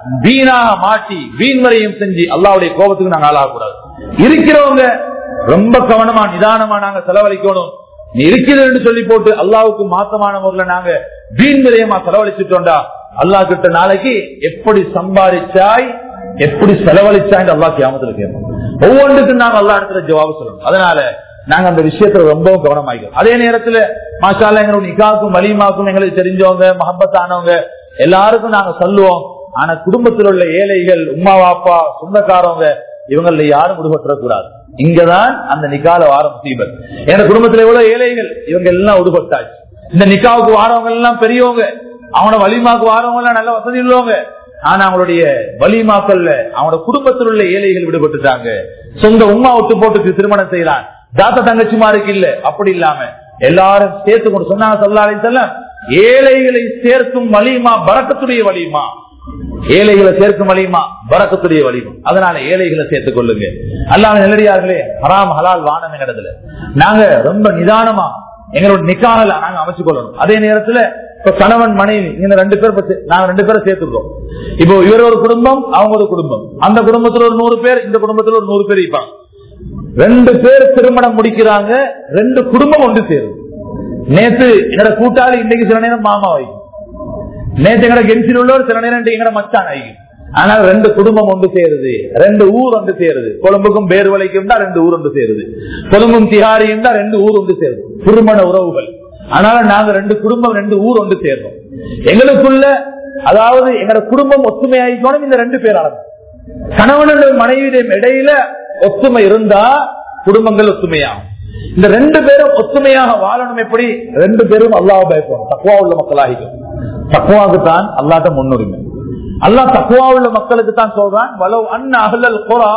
வீணாக மாட்டி வீண் வரையும் செஞ்சு அல்லாவுடைய கோபத்துக்கு நாங்க ஆளாகக்கூடாது இருக்கிறவங்க ரொம்ப கவனமா நிதானமா நாங்க செலவழிக்கணும் நீ இருக்கிறது சொல்லி போட்டு அல்லாவுக்கு மாத்தமான முறையில் நாங்க வீண் விரயமா செலவழிச்சுட்டோம்டா அல்லாஹ் கிட்ட நாளைக்கு எப்படி சம்பாதிச்சாய் எப்படி செலவழிச்சாய் அல்லா கியாமத்துல கேட்போம் ஒவ்வொன்றுக்கும் நாங்க அல்லா இடத்துல ஜவாபு சொல்லணும் அதனால நாங்க அந்த விஷயத்துல ரொம்பவும் கவனமாக்கிறோம் அதே நேரத்துல மாஷால எங்களோட நிக்காவுக்கும் வலிமாக்கும் எங்களுக்கு தெரிஞ்சவங்க மஹப்பத்தானவங்க எல்லாருக்கும் நாங்க சொல்லுவோம் ஆனா குடும்பத்தில் உள்ள ஏழைகள் உமா வாப்பா சொந்தக்காரவங்க இவங்கள யாரும் விடுபட்டுறக்கூடாது இங்கதான் அந்த நிக்கால வாரம் தீபத் எங்க குடும்பத்துல எவ்வளவு ஏழைகள் இவங்க எல்லாம் விடுபட்டாச்சு இந்த நிக்காவுக்கு வாரவங்க எல்லாம் பெரியவங்க அவனோட வலிமாக்கு வாரவங்க எல்லாம் நல்ல வசதி உள்ளவங்க ஆனா அவங்களுடைய வலிமாக்கள்ல அவனோட குடும்பத்தில் உள்ள ஏழைகள் விடுபட்டுட்டாங்க சொந்த உமா ஒட்டு போட்டு திருமணம் செய்யலாம் தாத்த தங்கச்சிமாருக்கு இல்ல அப்படி இல்லாம எல்லாரும் சேர்த்து கொண்டு சொன்னாங்க சொல்லாலே செல்ல ஏழைகளை சேர்க்கும் வலிமா பறக்கத்துடைய வலிமா ஏழைகளை சேர்க்கும் வழியுமா வரக்கத்துடைய வழியும் அதனால ஏழைகளை சேர்த்துக் கொள்ளுங்க அல்லாம நெல்லடியார்களே ஹராம் ஹலால் வானம் இடத்துல நாங்க ரொம்ப நிதானமா எங்களோட நிக்கால நாங்க அமைச்சு கொள்ளணும் அதே நேரத்துல இப்ப கணவன் மனைவி இந்த ரெண்டு பேர் பத்தி நாங்க ரெண்டு பேரை சேர்த்துக்கிறோம் இப்போ இவர் ஒரு குடும்பம் அவங்க ஒரு குடும்பம் அந்த குடும்பத்துல ஒரு நூறு பேர் இந்த குடும்பத்துல ஒரு நூறு பேர் இருப்பாங்க ரெண்டு பேர் திருமணம் முடிக்கிறாங்க ரெண்டு குடும்பம் ஒன்று சேரும் நேத்து என்னோட கூட்டாளி இன்னைக்கு சில நேரம் மாமா வைக்கும் நேற்று எங்கட கென்சில் உள்ளவர் சில நேரம் எங்கட மச்சான் ஆகி ஆனால் ரெண்டு குடும்பம் ஒன்று சேருது ரெண்டு ஊர் ஒன்று சேருது கொழும்புக்கும் பேர்வலைக்கும் தான் ரெண்டு ஊர் ஒன்று சேருது கொழும்பும் திகாரியும் தான் ரெண்டு ஊர் ஒன்று சேருது திருமண உறவுகள் அதனால நாங்க ரெண்டு குடும்பம் ரெண்டு ஊர் ஒன்று சேர்றோம் எங்களுக்குள்ள அதாவது எங்களோட குடும்பம் ஒத்துமையாயிக்கணும் இந்த ரெண்டு பேரால கணவனுடைய மனைவியுடைய இடையில ஒத்துமை இருந்தா குடும்பங்கள் ஒத்துமையாகும் இந்த ரெண்டு பேரும் ஒத்துமையாக வாழணும் எப்படி ரெண்டு பேரும் அல்லாஹ் பயப்படும் தக்குவா உள்ள மக்களாகிக்கும் தக்குவாக்கு தான் அல்லாட்ட முன்னுரிமை அல்லா தக்குவா உள்ள மக்களுக்கு தான் சொல்றான் வலவு அண்ண அகலல் குரா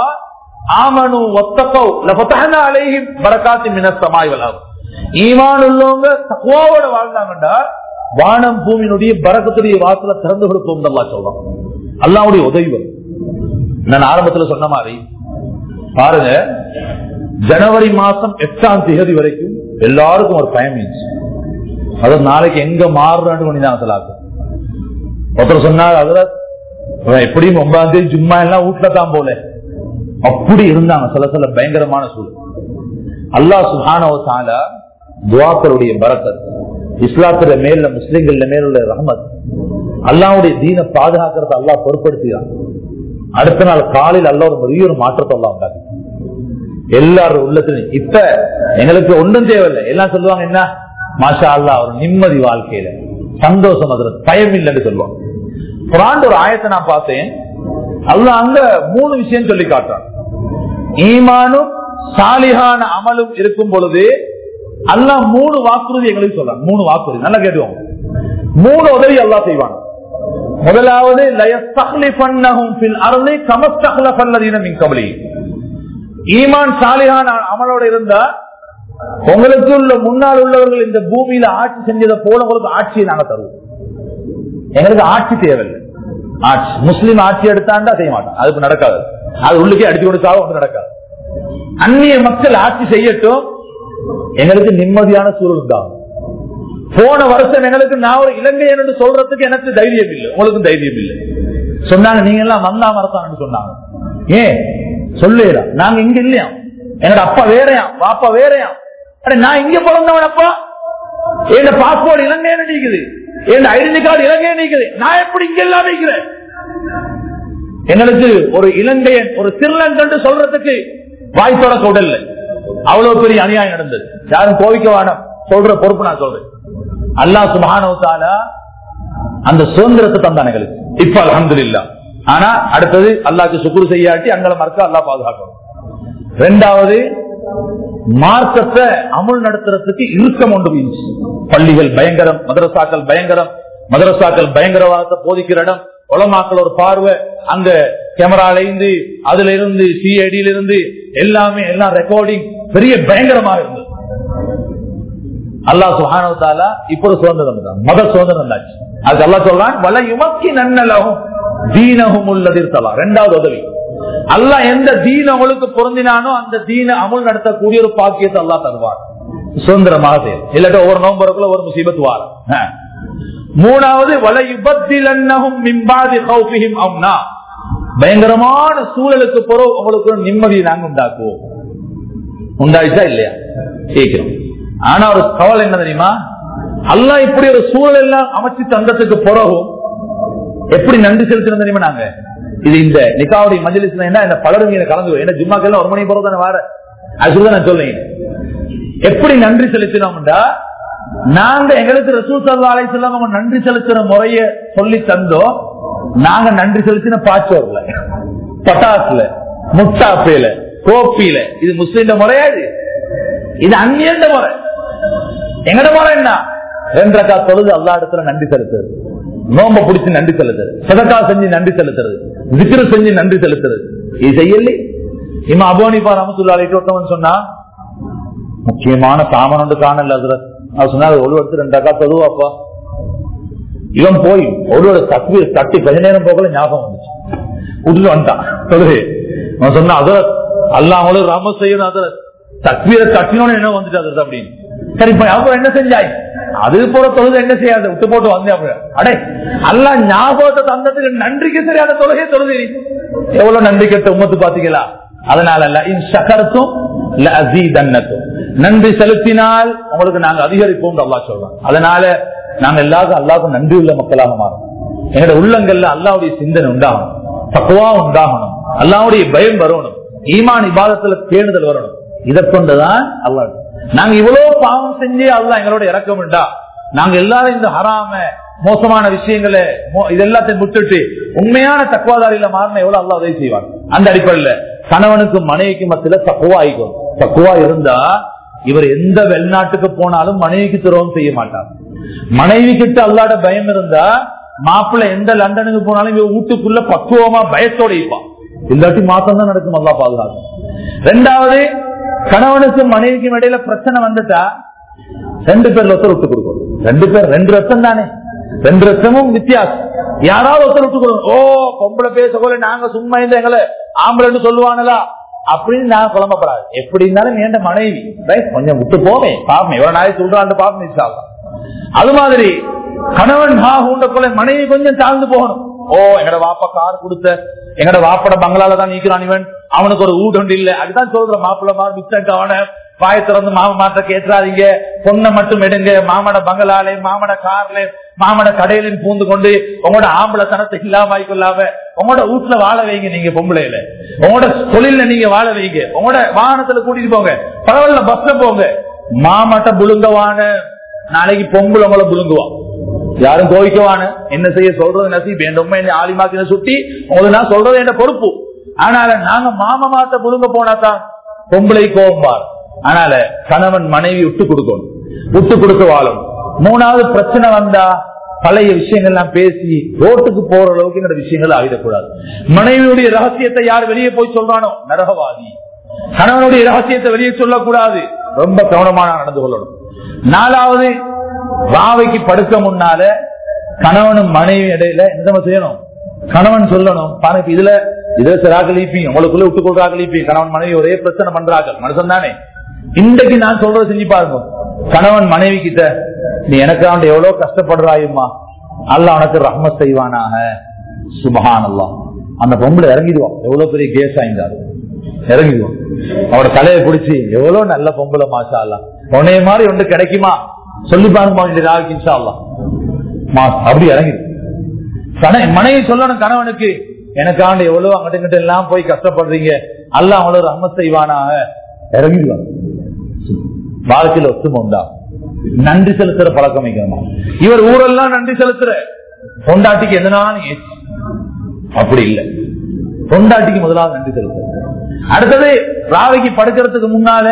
ஆமனு ஒத்தக்கோ லபத்தகன அலைஹிம் பரக்காத்தி மினஸ்தமாய் வளாகும் ஈமான் உள்ளவங்க தக்குவாவோட வாழ்ந்தாங்கண்டா வானம் பூமியினுடைய பரக்கத்துடைய வாசல திறந்து கொடுப்போம் அல்லா சொல்றான் அல்லாவுடைய உதவி வரும் நான் ஆரம்பத்துல சொன்ன மாதிரி பாருங்க ஜனவரி மாசம் எட்டாம் தேதி வரைக்கும் எல்லாருக்கும் ஒரு பயம் இருந்துச்சு அதாவது நாளைக்கு எங்க மாறுறான்னு பண்ணி தான் சொல்லாக்கும் ஒருத்தர் சொன்னார் அதுல எப்படியும் ஒன்பதாம் தேதி ஜும்மா எல்லாம் வீட்டுல தான் போல அப்படி இருந்தாங்க சில சில பயங்கரமான சூழல் அல்லா சுஹானவசால துவாக்களுடைய பரக்கத் இஸ்லாத்துல மேல முஸ்லிம்கள் மேல ரஹமத் அல்லாவுடைய தீன பாதுகாக்கிறத அல்லா பொருட்படுத்திதான் அடுத்த நாள் காலையில் அல்ல ஒரு பெரிய ஒரு மாற்றத்தை எல்லாம் உண்டாங்க எல்லாரும் உள்ளத்திலும் இப்ப எங்களுக்கு ஒன்றும் தேவையில்லை எல்லாம் சொல்லுவாங்க என்ன மாஷா அல்லா ஒரு நிம்மதி வாழ்க்கையில சந்தோஷம் அதுல பயம் இல்லைன்னு சொல்லுவாங்க குரான் ஒரு ஆயத்தை நான் பார்த்தேன் அல்ல அங்க மூணு விஷயம் சொல்லி காட்டுறான் ஈமானும் சாலிகான அமலும் இருக்கும் பொழுது அல்லாஹ் மூணு வாக்குறுதி எங்களுக்கு சொல்றாங்க மூணு வாக்குறுதி நல்லா கேட்டுவோம் மூணு உதவி அல்லாஹ் செய்வாங்க முதலாவது லயஸ்தக்லிஃபன்னஹும் ஃபில் அர்தி கமஸ்தக்லஃபல்லதீன மின் கப்லி ஈமான் சாலிகான அமலோட இருந்தா உங்களுக்கு உள்ள முன்னால் உள்ளவர்கள் இந்த பூமியில ஆட்சி செஞ்சதை போல உங்களுக்கு ஆட்சியை நாங்க தருவோம் எங்களுக்கு ஆட்சி தேவையில்லை ஆட்சி முஸ்லீம் ஆட்சி எடுத்தாண்டா செய்ய மாட்டோம் அதுக்கு நடக்காது அது உள்ளுக்கே அடிச்சு கொடுத்தாலும் ஒன்று நடக்காது அந்நிய மக்கள் ஆட்சி செய்யட்டும் எங்களுக்கு நிம்மதியான சூழல் உண்டாகும் போன வருஷம் எங்களுக்கு நான் ஒரு இலங்கையன் என்று சொல்றதுக்கு எனக்கு தைரியம் இல்லை உங்களுக்கும் தைரியம் இல்லை சொன்னாங்க நீங்க எல்லாம் வந்தா மரத்தான்னு சொன்னாங்க ஏன் சொல்லுடா நாங்க இங்க இல்லையா என்னோட அப்பா வேறையா பாப்பா வேறையா அட நான் இங்க பிறந்தவன் அப்பா என் பாஸ்போர்ட் இலங்கையில நீக்குது என் ஐடென்டி கார்டு இலங்கையில நீக்குது நான் எப்படி இங்க எல்லாம் நீக்கிறேன் எங்களுக்கு ஒரு இலங்கையன் ஒரு திருலங்கன் சொல்றதுக்கு வாய் தொடக்க உடல்ல அவ்வளவு பெரிய அநியாயம் நடந்தது யாரும் கோவிக்க வேணாம் சொல்ற பொறுப்பு நான் சொல்றேன் அல்லாஹ் சுபானவத்தால அந்த சுதந்திரத்தை தந்தான் எங்களுக்கு இப்ப அலமது இல்லா ஆனா அடுத்தது அல்லாக்கு சுக்குரு செய்யாட்டி அங்களை மறக்க அல்லா பாதுகாக்கணும் ரெண்டாவது மார்க்கத்தை அமுல் நடத்துறதுக்கு இறுக்கம் ஒன்று இருந்துச்சு பள்ளிகள் பயங்கரம் மதரசாக்கள் பயங்கரம் மதரசாக்கள் பயங்கரவாதத்தை போதிக்கிற இடம் உலமாக்கள் ஒரு பார்வை அந்த கேமரால இருந்து அதுல இருந்து சிஐடியில இருந்து எல்லாமே எல்லாம் ரெக்கார்டிங் பெரிய பயங்கரமா இருந்தது அல்லா சுஹானவத்தாலா இப்போ சுதந்திரம் தான் மத சுதந்திரம் இருந்தாச்சு அதுக்கு அல்லா சொல்றான் வல யுமக்கி நன்னலகும் தீனகும் உள்ளதிர்த்தலா ரெண்டாவது உதவி அல்லா எந்த தீன அவளுக்கு பொருந்தினானோ அந்த தீன அமுல் நடத்தக்கூடிய ஒரு பாக்கியத்தை அல்லா தருவார் சுதந்திரமாக செய்யும் இல்லாட்ட ஒவ்வொரு நோம்பருக்குள்ள ஒரு முசீபத் வாரம் மூணாவது வல யுபத்திலன்னகும் மிம்பாதி கௌபிஹிம் அம்னா பயங்கரமான சூழலுக்கு பிறகு உங்களுக்கு ஒரு நிம்மதியை நாங்க உண்டாக்குவோம் உண்டாயிச்சா இல்லையா கேட்கிறோம் ஆனா ஒரு கவலை என்ன தெரியுமா அல்லா இப்படி ஒரு சூழல் எல்லாம் அமைச்சு தந்ததுக்கு பிறகும் எப்படி நன்றி செலுத்தணும் தெரியுமா நாங்க இது இந்த நிக்காவுடைய மஞ்சள் என்ன இந்த பலரும் கலந்து ஏன்னா ஜும்மாக்கெல்லாம் ஒரு மணி பிறகு தானே வார அதுதான் நான் சொல்லேன் எப்படி நன்றி செலுத்தினோம்டா நாங்க எங்களுக்கு ரசூல் சல்லா அலை செல்லம் நன்றி செலுத்துற முறைய சொல்லி தந்தோம் நாங்க நன்றி செலுத்தின பாச்சோர்ல பட்டாசுல முட்டாப்பையில கோப்பியில இது முஸ்லீம் முறையா இது இது அந்நியந்த முறை எங்கட முறை என்ன ரெண்டரைக்கா தொழுது அல்லா இடத்துல நன்றி செலுத்துறது நோம்ப பிடிச்சு நன்றி செலுத்துறது சதக்கா செஞ்சு நன்றி செலுத்துறது விக்கிர செஞ்சு நன்றி செலுத்துறது இது செய்யல இம்மா அபோனிப்பா ரமத்துல்லா ஒருத்தவன் சொன்னா முக்கியமான சாமன் ஒன்று காணல அதுல அவர் சொன்னா ஒரு எடுத்து ரெண்டக்கா தொழுவாப்பா இவன் போய் ஒரு தப்பி தட்டி கொஞ்ச நேரம் போகல ஞாபகம் வந்துச்சு விட்டுட்டு வந்துட்டான் தொழுகை அவன் சொன்னா அதுல அல்லாமலும் ராம செய்யணும் அதுல தக்வீரை தட்டினோன்னு என்ன வந்துட்டு அது அப்படின்னு சரி இப்ப அப்புறம் என்ன செஞ்சாய் அது போற தொழுது என்ன செய்யாது விட்டு போட்டு வந்தேன் அடே அல்ல ஞாபகத்தை தந்ததுக்கு நன்றிக்கு சரியான தொழுகை தொழுது எவ்வளவு நன்றி கெட்ட உமத்து பாத்தீங்களா அதனால சகரத்தும் நன்றி செலுத்தினால் உங்களுக்கு நாங்க அதிகரிப்போம் அல்லா சொல்றோம் அதனால நாங்க எல்லாருக்கும் அல்லாவுக்கும் நன்றி உள்ள மக்களாக மாறும் எங்களோட உள்ளங்கள்ல அல்லாவுடைய சிந்தனை உண்டாகணும் தக்குவா உண்டாகணும் அல்லாவுடைய பயம் வரணும் ஈமான் இபாதத்துல பேணுதல் வரணும் இதை கொண்டுதான் அல்லா நாங்க இவ்வளவு பாவம் செஞ்சு அல்லா எங்களோட இறக்கம் உண்டா நாங்க எல்லாரும் இந்த ஹராம மோசமான விஷயங்களை இது எல்லாத்தையும் விட்டுட்டு உண்மையான தக்குவாதாரியில மாறின எவ்வளவு அல்லா உதவி செய்வாங்க அந்த அடிப்படையில கணவனுக்கும் மனைவிக்கும் மத்தியில தக்குவா ஆயிக்கும் தக்குவா இருந்தா இவர் எந்த வெளிநாட்டுக்கு போனாலும் மனைவிக்கு துரோகம் செய்ய மாட்டார் மனைவி கிட்ட அல்லாட பயம் இருந்தா மாப்பிள்ள எந்த லண்டனுக்கு போனாலும் இவ வீட்டுக்குள்ள பக்குவமா பயத்தோட இருப்பான் இல்லாட்டி மாசம் தான் நடக்கும் அல்லா பாதுகாக்கும் ரெண்டாவது கணவனுக்கும் மனைவிக்கும் இடையில பிரச்சனை வந்துட்டா ரெண்டு பேர் ஒருத்தர் விட்டு கொடுக்கணும் ரெண்டு பேர் ரெண்டு ரத்தம் தானே ரெண்டு ரத்தமும் வித்தியாசம் யாராவது ஒருத்தர் விட்டு கொடுக்கணும் ஓ பொம்பளை பேச போல நாங்க சும்மா இந்த எங்களை ஆம்பளைன்னு சொல்லுவாங்களா அப்படின்னு நான் குழம்பப்படாது எப்படி இருந்தாலும் என் மனைவி கொஞ்சம் விட்டு போமே பாப்பமே எவ்வளவு நாளைக்கு சொல்றான்னு பாப்போம் அது மாதிரி கணவன் ஹாகுண்ட போல மனைவி கொஞ்சம் தாழ்ந்து போகணும் ஓ எங்கட வாப்பா கார் கொடுத்த எங்கட வாப்பட பங்களால தான் நீக்கிறான் இவன் அவனுக்கு ஒரு ஊடு இல்ல அதுதான் சொல்ற மாப்பிள்ள மாதிரி மிச்சம் அவன வாய திறந்து மாமா மாற்ற கேட்டுறாதீங்க பொண்ணை மட்டும் எடுங்க மாமட பங்களாலே மாமட கார்ல மாமட கடையில பூந்து கொண்டு உங்களோட ஆம்பளை தனத்தை இல்லாம ஆயிக்கொள்ளாம உங்களோட வீட்டுல வாழ வைங்க நீங்க பொம்பளையில உங்களோட தொழில நீங்க வாழ வைங்க உங்களோட வாகனத்துல கூட்டிட்டு போங்க பரவாயில்ல பஸ்ல போங்க மாமட்ட புழுங்கவான நாளைக்கு பொங்கல் உங்களை புழுங்குவான் யாரும் கோவிக்கவான என்ன செய்ய சொல்றது நசீப் என் உண்மை ஆலிமாக்கின சுட்டி உங்களுக்கு நான் சொல்றது என் பொறுப்பு ஆனால நாங்க மாமா மாத்த முழுங்க போனாதான் பொம்பளை கோபம்பார் ஆனால கணவன் மனைவி விட்டு கொடுக்கணும் விட்டு கொடுத்து வாழும் மூணாவது பிரச்சனை வந்தா பழைய விஷயங்கள் எல்லாம் பேசி ரோட்டுக்கு போற அளவுக்கு எங்க விஷயங்கள் ஆகிடக்கூடாது மனைவியுடைய ரகசியத்தை யார் வெளியே போய் சொல்றானோ நரகவாதி கணவனுடைய ரகசியத்தை வெளியே சொல்லக்கூடாது ரொம்ப கவனமான நடந்து கொள்ளணும் நாலாவது வாவைக்கு படுக்க முன்னால கணவனும் மனைவி இடையில என்ன செய்யணும் கணவன் சொல்லணும் பாருங்க இதுல இதுல சிறாக்களீப்பி உங்களுக்குள்ள விட்டு கொள்றாக்களீப்பி கணவன் மனைவி ஒரே பிரச்சனை பண்றாங்க மனுஷன் தானே இன்றைக்கு நான் சொல்றதை செஞ்சு பாருங்க கணவன் மனைவி கிட்ட நீ எனக்காண்டு எவ்வளவு கஷ்டப்படுறாயுமா அல்ல உனக்கு ரஹ்மத் செய்வானாக சுபஹான் அல்லா அந்த பொம்பளை இறங்கிடுவான் எவ்வளவு பெரிய கேஸ் ஆயிருந்தாரு இறங்கிடுவான் அவட தலையை பிடிச்சி எவ்வளவு நல்ல பொம்பளை மாசா அல்ல உன்னைய மாதிரி ஒன்று கிடைக்குமா சொல்லி பாருங்க இந்த நாளைக்கு இன்ஷா அல்லா அப்படி இறங்கிடு மனைவி சொல்லணும் கணவனுக்கு எனக்காண்டு எவ்வளவு அங்கிட்ட இங்கிட்ட எல்லாம் போய் கஷ்டப்படுறீங்க அல்ல அவ்வளவு ரஹ்மத் செய்வானாக இறங்கிடுவாங்க வாழ்க்கையில ஒத்துமை உண்டா நன்றி செலுத்துற பழக்கம் வைக்கணுமா இவர் ஊரெல்லாம் நன்றி செலுத்துற பொண்டாட்டிக்கு எதனாலும் அப்படி இல்லை பொண்டாட்டிக்கு முதலாவது நன்றி செலுத்துற அடுத்தது ராவைக்கு படுக்கிறதுக்கு முன்னால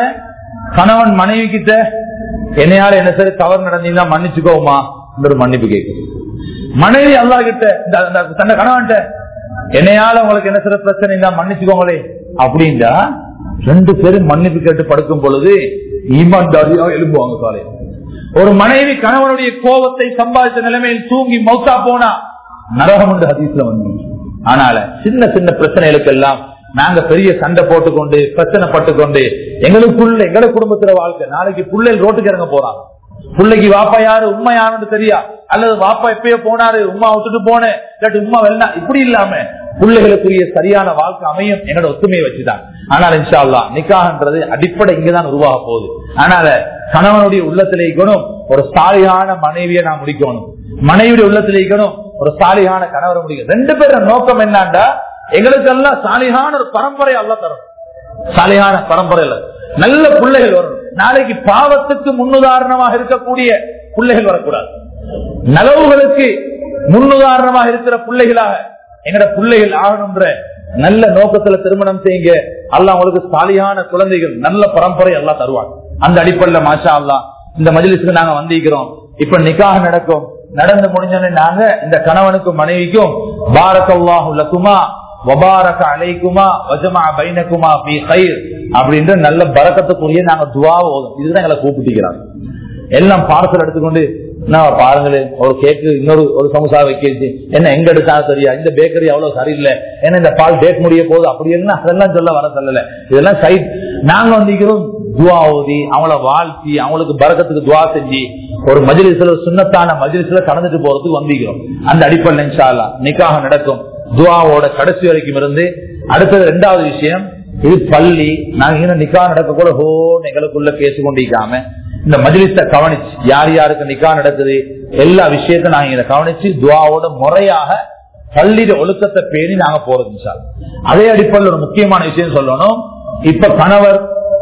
கணவன் மனைவி கிட்ட என்னையால என்ன சரி தவறு நடந்தீங்கன்னா மன்னிச்சுக்கோமா ஒரு மன்னிப்பு கேட்குது மனைவி அல்லா கிட்ட தன்னை கணவன்ட்ட என்னையால உங்களுக்கு என்ன சில பிரச்சனை தான் மன்னிச்சுக்கோங்களே அப்படின்டா ரெண்டு பேரும் மன்னிப்பு கேட்டு படுக்கும் பொழுது ஈமான்தாரியா எழுப்புவாங்க காலையில் ஒரு மனைவி கணவனுடைய கோபத்தை சம்பாதித்த நிலைமையில் தூங்கி மௌத்தா போனா நரகம் என்று ஹதீஸ்ல வந்து ஆனால சின்ன சின்ன பிரச்சனைகளுக்கு எல்லாம் நாங்க பெரிய சண்டை போட்டுக்கொண்டு பிரச்சனை பட்டுக்கொண்டு எங்களுக்குள்ள எங்கள குடும்பத்துல வாழ்க்கை நாளைக்கு பிள்ளைகள் ரோட்டுக்கு இறங்க போறாங்க பிள்ளைக்கு வாப்பா யாரு உண்மை யாருன்னு தெரியா அல்லது வாப்பா எப்பயோ போனாரு உமா விட்டுட்டு போனேன் இல்லாட்டி உமா வெள்ளா இப்படி இல்லாம பிள்ளைகளுக்குரிய சரியான வாழ்க்கை அமையும் என்னோட ஒத்துமையை வச்சுதான் ஆனால் இன்ஷா அல்லா நிக்காகன்றது அடிப்படை இங்கதான் உருவாக போகுது அதனால கணவனுடைய உள்ளத்திலே இருக்கணும் ஒரு சாலியான மனைவியை நான் முடிக்கணும் மனைவியுடைய உள்ளத்திலே இருக்கணும் ஒரு சாலியான கணவரை முடிக்கும் ரெண்டு பேரும் நோக்கம் என்னண்டா எங்களுக்கெல்லாம் சாலியான ஒரு பரம்பரை அல்ல தரும் சாலியான பரம்பரையில நல்ல பிள்ளைகள் வரும் நாளைக்கு பாவத்துக்கு முன்னுதாரணமாக இருக்கக்கூடிய பிள்ளைகள் வரக்கூடாது நலவுகளுக்கு முன்னுதாரணமாக இருக்கிற பிள்ளைகளாக எங்கட பிள்ளைகள் ஆகணும்ன்ற நல்ல நோக்கத்துல திருமணம் செய்யுங்க அல்ல உங்களுக்கு சாலியான குழந்தைகள் நல்ல பரம்பரை எல்லாம் தருவாங்க அந்த அடிப்படையில மாஷா அல்லா இந்த மஜிலிசுக்கு நாங்க வந்திருக்கிறோம் இப்ப நிக்காக நடக்கும் நடந்து முடிஞ்சோடனே நாங்க இந்த கணவனுக்கும் மனைவிக்கும் பாரக்கல்லாஹு லக்குமா வபாரக அலைக்குமா வஜமா பைனக்குமா பி கயிர் அப்படின்ற நல்ல பறக்கத்துக்குரிய நாங்க துவா ஓதும் இதுதான் எங்களை கூப்பிட்டுக்கிறாங்க எல்லாம் பார்சல் எடுத்துக்கொண்டு நான் பாருங்களேன் ஒரு கேக்கு இன்னொரு ஒரு சமோசா வைக்கிச்சு என்ன எங்க எடுத்தாலும் சரியா இந்த பேக்கரி அவ்வளவு சரியில்லை ஏன்னா இந்த பால் டேட் முடிய போகுது அப்படி என்ன அதெல்லாம் சொல்ல வர சொல்லல இதெல்லாம் சைட் நாங்க வந்திருக்கிறோம் துவா ஓதி அவங்கள வாழ்த்தி அவங்களுக்கு பறக்கத்துக்கு துவா செஞ்சு ஒரு மஜிலிஸ்ல சுண்ணத்தான மஜிலிஸ்ல கலந்துட்டு போறதுக்கு வந்திருக்கிறோம் அந்த அடிப்படை இன்ஷால்லா நிக்காக நடக்கும் துவாவோட கடைசி வரைக்கும் இருந்து அடுத்தது ரெண்டாவது விஷயம் இது பள்ளி நாங்க இன்னும் நிக்கா நடக்க கூட ஹோ எங்களுக்குள்ள பேசிக்கொண்டிருக்காம இந்த மஜிலிஸ கவனிச்சு யார் யாருக்கு நிக்கா நடக்குது எல்லா விஷயத்தையும் நாங்க இதை கவனிச்சு துவாவோட முறையாக பள்ளியில ஒழுக்கத்தை பேணி நாங்க போறது சார் அதே அடிப்படையில் ஒரு முக்கியமான விஷயம் சொல்லணும் இப்ப கணவர்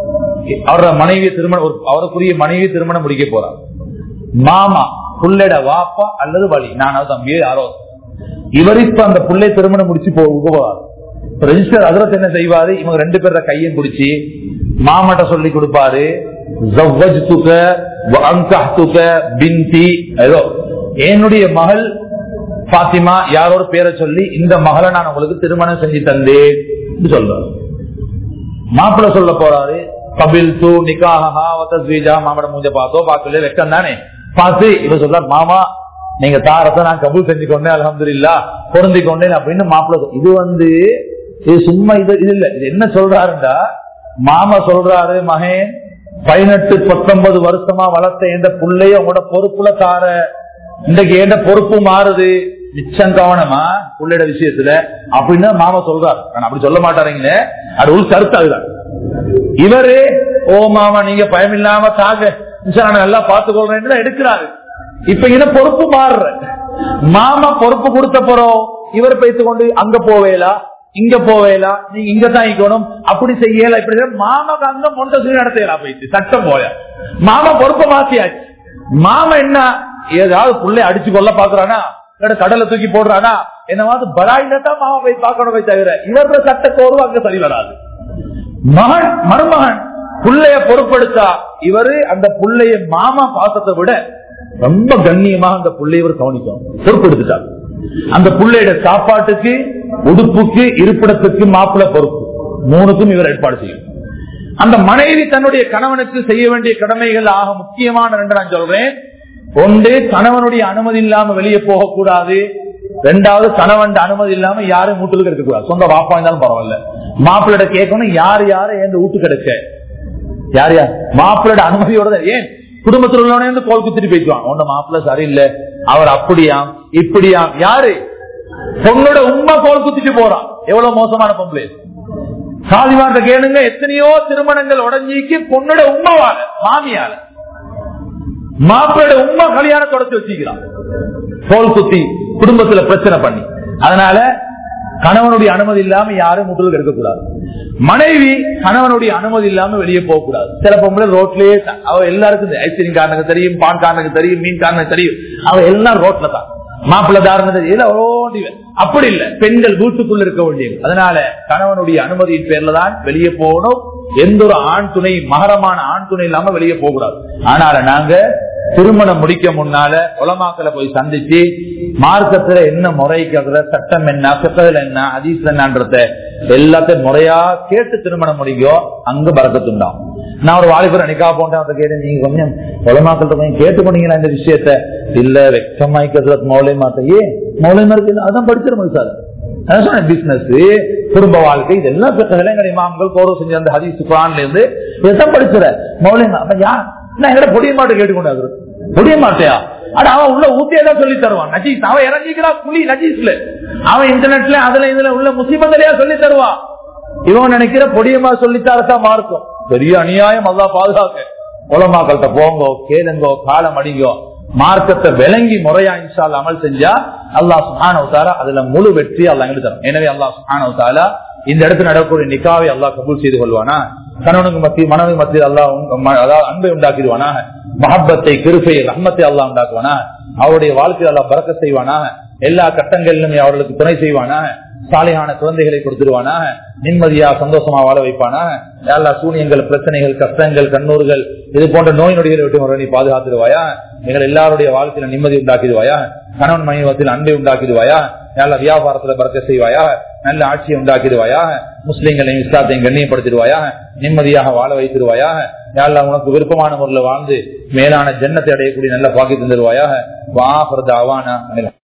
அவரோட மனைவி திருமணம் ஒரு அவருக்குரிய மனைவி திருமணம் முடிக்க போறார் மாமா புள்ளட வாப்பா அல்லது வழி நானோ தம்பியோ யாரோ இவர் இப்ப அந்த புள்ளை திருமணம் முடிச்சு போவார் ரெஜிஸ்டர் அதிரத் என்ன செய்வாரு இவங்க ரெண்டு பேர கையும் பிடிச்சி மாமாட்ட சொல்லி கொடுப்பாரு ஏதோ என்னுடைய மகள் பாத்திமா யாரோட பேரை சொல்லி இந்த மகளை நான் உங்களுக்கு திருமணம் செஞ்சு தந்தேன் சொல்றாரு மாப்பிள்ள சொல்ல போறாரு கபில் தூ நிக்காஹா வத்தீஜா மாமட மூஞ்ச பார்த்தோ பார்க்கல வெக்கம் தானே பார்த்து இவர் சொல்றாரு மாமா நீங்க தாரத்தை நான் கபூல் செஞ்சு கொண்டேன் அலமது இல்லா பொருந்தி கொண்டேன் அப்படின்னு மாப்பிள்ள இது வந்து இது சும்மா இது இது இல்ல இது என்ன சொல்றாருண்டா மாமா சொல்றாரு மகன் பதினெட்டு பத்தொன்பது வருஷமா வளர்த்த எந்த புள்ளைய உங்களோட பொறுப்புல தார இன்றைக்கு எந்த பொறுப்பு மாறுது மிச்சம் கவனமா புள்ளையோட விஷயத்துல அப்படின்னு மாமா சொல்றாரு நான் அப்படி சொல்ல மாட்டாருங்களே அது உள் கருத்து அதுதான் இவரு ஓ மாமா நீங்க பயம் இல்லாம தாங்க நான் நல்லா பாத்துக்கொள்றேன் எடுக்கிறாரு இப்ப இத பொறுப்பு மாறுற மாமா பொறுப்பு கொடுத்த போறோம் இவர் பேசிக் கொண்டு அங்க போவேலா இங்க போவேலா நீங்க இங்க தான் இருக்கணும் அப்படி செய்யல இப்படி மாமாக்கு அங்க மொண்ட சொல்லி நடத்தலாம் போயிட்டு சட்டம் போய மாமா பொறுப்பை மாத்தியாச்சு மாமா என்ன ஏதாவது புள்ளை அடிச்சு கொள்ள பாக்குறானா இல்ல கடலை தூக்கி போடுறானா என்னவாது பலாயில தான் மாமா போய் பார்க்கணும் தவிர இவர சட்டக்கோர்வு அங்க சரி வராது மகன் மருமகன் புள்ளைய பொறுப்படுத்தா இவரு அந்த புள்ளைய மாமா பாசத்தை விட ரொம்ப கண்ணியமாக அந்த புள்ளைய இவர் கவனிக்கும் பொறுப்படுத்திட்டார் அந்த புள்ளையோட சாப்பாட்டுக்கு உடுப்புக்கு இருப்பிடத்துக்கு மாப்பிள்ள பொறுப்பு மூணுக்கும் இவர் ஏற்பாடு செய்யும் அந்த மனைவி தன்னுடைய கணவனுக்கு செய்ய வேண்டிய கடமைகள் ஆக முக்கியமான ரெண்டு நான் சொல்றேன் ஒன்று கணவனுடைய அனுமதி இல்லாம வெளியே போகக்கூடாது ரெண்டாவது கணவன் அனுமதி இல்லாம யாரும் வீட்டுக்கு இருக்கக்கூடாது சொந்த வாப்பா இருந்தாலும் பரவாயில்ல மாப்பிள்ளை கேட்கணும் யார் யாரு என் வீட்டுக்கு எடுக்க யார் யார் மாப்பிள்ளோட அனுமதியோட தான். ஏன் குடும்பத்தில் உள்ளவனே வந்து கோல் குத்திட்டு போயிடுவான் உன்ன மாப்பிள்ள சரியில்லை அவர் அப்படியாம் இப்படியாம் யாரு பொண்ணோட உண்மை கோல் குத்திட்டு போறான் எவ்வளவு மோசமான பொம்பளை சாதிவார்த்த கேளுங்க எத்தனையோ திருமணங்கள் உடஞ்சிக்கு பொண்ணோட உண்மைவால மாமியால மாப்பிளோட உண்மை கல்யாண தொடச்சு வச்சுக்கிறான் கோல் குத்தி குடும்பத்துல பிரச்சனை பண்ணி அதனால கணவனுடைய அனுமதி இல்லாம யாரும் முட்டுக்கு எடுக்கக்கூடாது மனைவி கணவனுடைய அனுமதி இல்லாம வெளியே போக கூடாது சில பொம்பளை ரோட்லயே த- அவ எல்லாருக்கும் ஐஸ்கிரீம் காரனுக்கு தெரியும் பான் காரனுக்கு தெரியும் மீன் காரனுக்கு தெரியும் அவ எல்லாம் ரோட்ல தான் மாப்பிள்ளை தாரணை தெரியும் இல்ல ஓடி வே- அப்படி இல்ல பெண்கள் வீட்டுக்குள்ள இருக்க வேண்டியது அதனால கணவனுடைய அனுமதியின் பேர்ல தான் வெளியே போகணும் எந்த ஒரு ஆண் துணை மகரமான ஆண் துணை இல்லாம வெளியே போக கூடாது ஆனால நாங்க திருமணம் முடிக்க முன்னால உலமாக்களை போய் சந்திச்சு மார்க்கத்துல என்ன முறைக்கிறதுல சட்டம் என்ன சித்ததுல என்ன அதீஸ் என்னன்றத எல்லாத்தையும் முறையா கேட்டு திருமணம் முடிக்கும் அங்க பறக்கத்துண்டாம் நான் ஒரு வாலிபர் நிக்கா போன்றேன் அதை கேட்டு நீங்க கொஞ்சம் உலமாக்கள்கிட்ட கொஞ்சம் கேட்டு பண்ணீங்களா இந்த விஷயத்த இல்ல வெக்கமாய்க்கிறதுல மௌலை மாத்தையே மௌலை மருந்து அதான் படிச்சிருமது சார் அதான் சொன்னேன் பிசினஸ் குடும்ப வாழ்க்கை இதெல்லாம் இளைஞர் இமாம்கள் கோரம் செஞ்ச அந்த ஹதீஸ் குரான்ல இருந்து இதான் படிச்சுற மௌலிமா அப்ப யா நான் எங்கட பொடிய மாட்டை கேட்டுக்கொண்டாரு பொடிய மாட்டையா அட அவன் உள்ள ஊத்தியதான் சொல்லி தருவான் நஜீஸ் அவன் இறங்கிக்கிறான் புலி நஜீஸ்ல அவன் இன்டர்நெட்ல அதுல இதுல உள்ள முஸ்லிமங்களையா சொல்லி தருவான் இவன் நினைக்கிற பொடியமா சொல்லித்தாரத்தான் மார்க்கும் பெரிய அநியாயம் அல்லா பாதுகாக்க உலமாக்கள்கிட்ட போங்கோ கேளுங்கோ காலம் அடிங்கோ மார்க்கத்தை விளங்கி முறையா இன்ஷால் அமல் செஞ்சா அல்லாஹ் சுஹானவத்தாரா அதுல முழு வெற்றி அல்லா எங்களுக்கு தரும் எனவே அல்லாஹ் சுஹானவத்தாலா இந்த இடத்துல நடக்கக்கூடிய நிக்காவை அல்லாஹ் கபூல் செய்து கொள்வானா கணவனுக்கு மத்திய மனைவி மத்தியில் அல்லாஹ் உங்க- ம- அதாவது அன்பை உண்டாக்கிடுவானா மஹப்பத்தை கிருப்பை ரஹ்மத்தை அல்லாஹ் உண்டாக்குவானா அவருடைய வாழ்க்கையில் அல்லாஹ் பறக்க செய்வானா எல்லா கட்டங்களிலும் அவர்களுக்கு துணை செய்வானா சாலையான குழந்தைகளை கொடுத்துருவானா நிம்மதியா சந்தோஷமா வாழ வைப்பானா எல்லா சூனியங்கள் பிரச்சனைகள் கஷ்டங்கள் கண்ணூர்கள் இது போன்ற நோய் நொடிகளை விட்டு முறை நீ பாதுகாத்துருவாயா எங்கள் எல்லாருடைய வாழ்க்கையில நிம்மதி உண்டாக்கிடுவாயா கணவன் மனைவத்தில் அன்பை உண்டாக்கிடுவாயா நல்ல வியாபாரத்துல பறக்க செய்வாயா நல்ல ஆட்சியை உண்டாக்கிடுவாயா முஸ்லிம்களையும் இஸ்லாத்தையும் கண்ணியப்படுத்திடுவாயா நிம்மதியாக வாழ வைத்திருவாயா யாழ்லா உனக்கு விருப்பமான முறையில் வாழ்ந்து மேலான ஜன்னத்தை அடையக்கூடிய நல்ல பாக்கி தந்துருவாயா வாஹர் தாவானா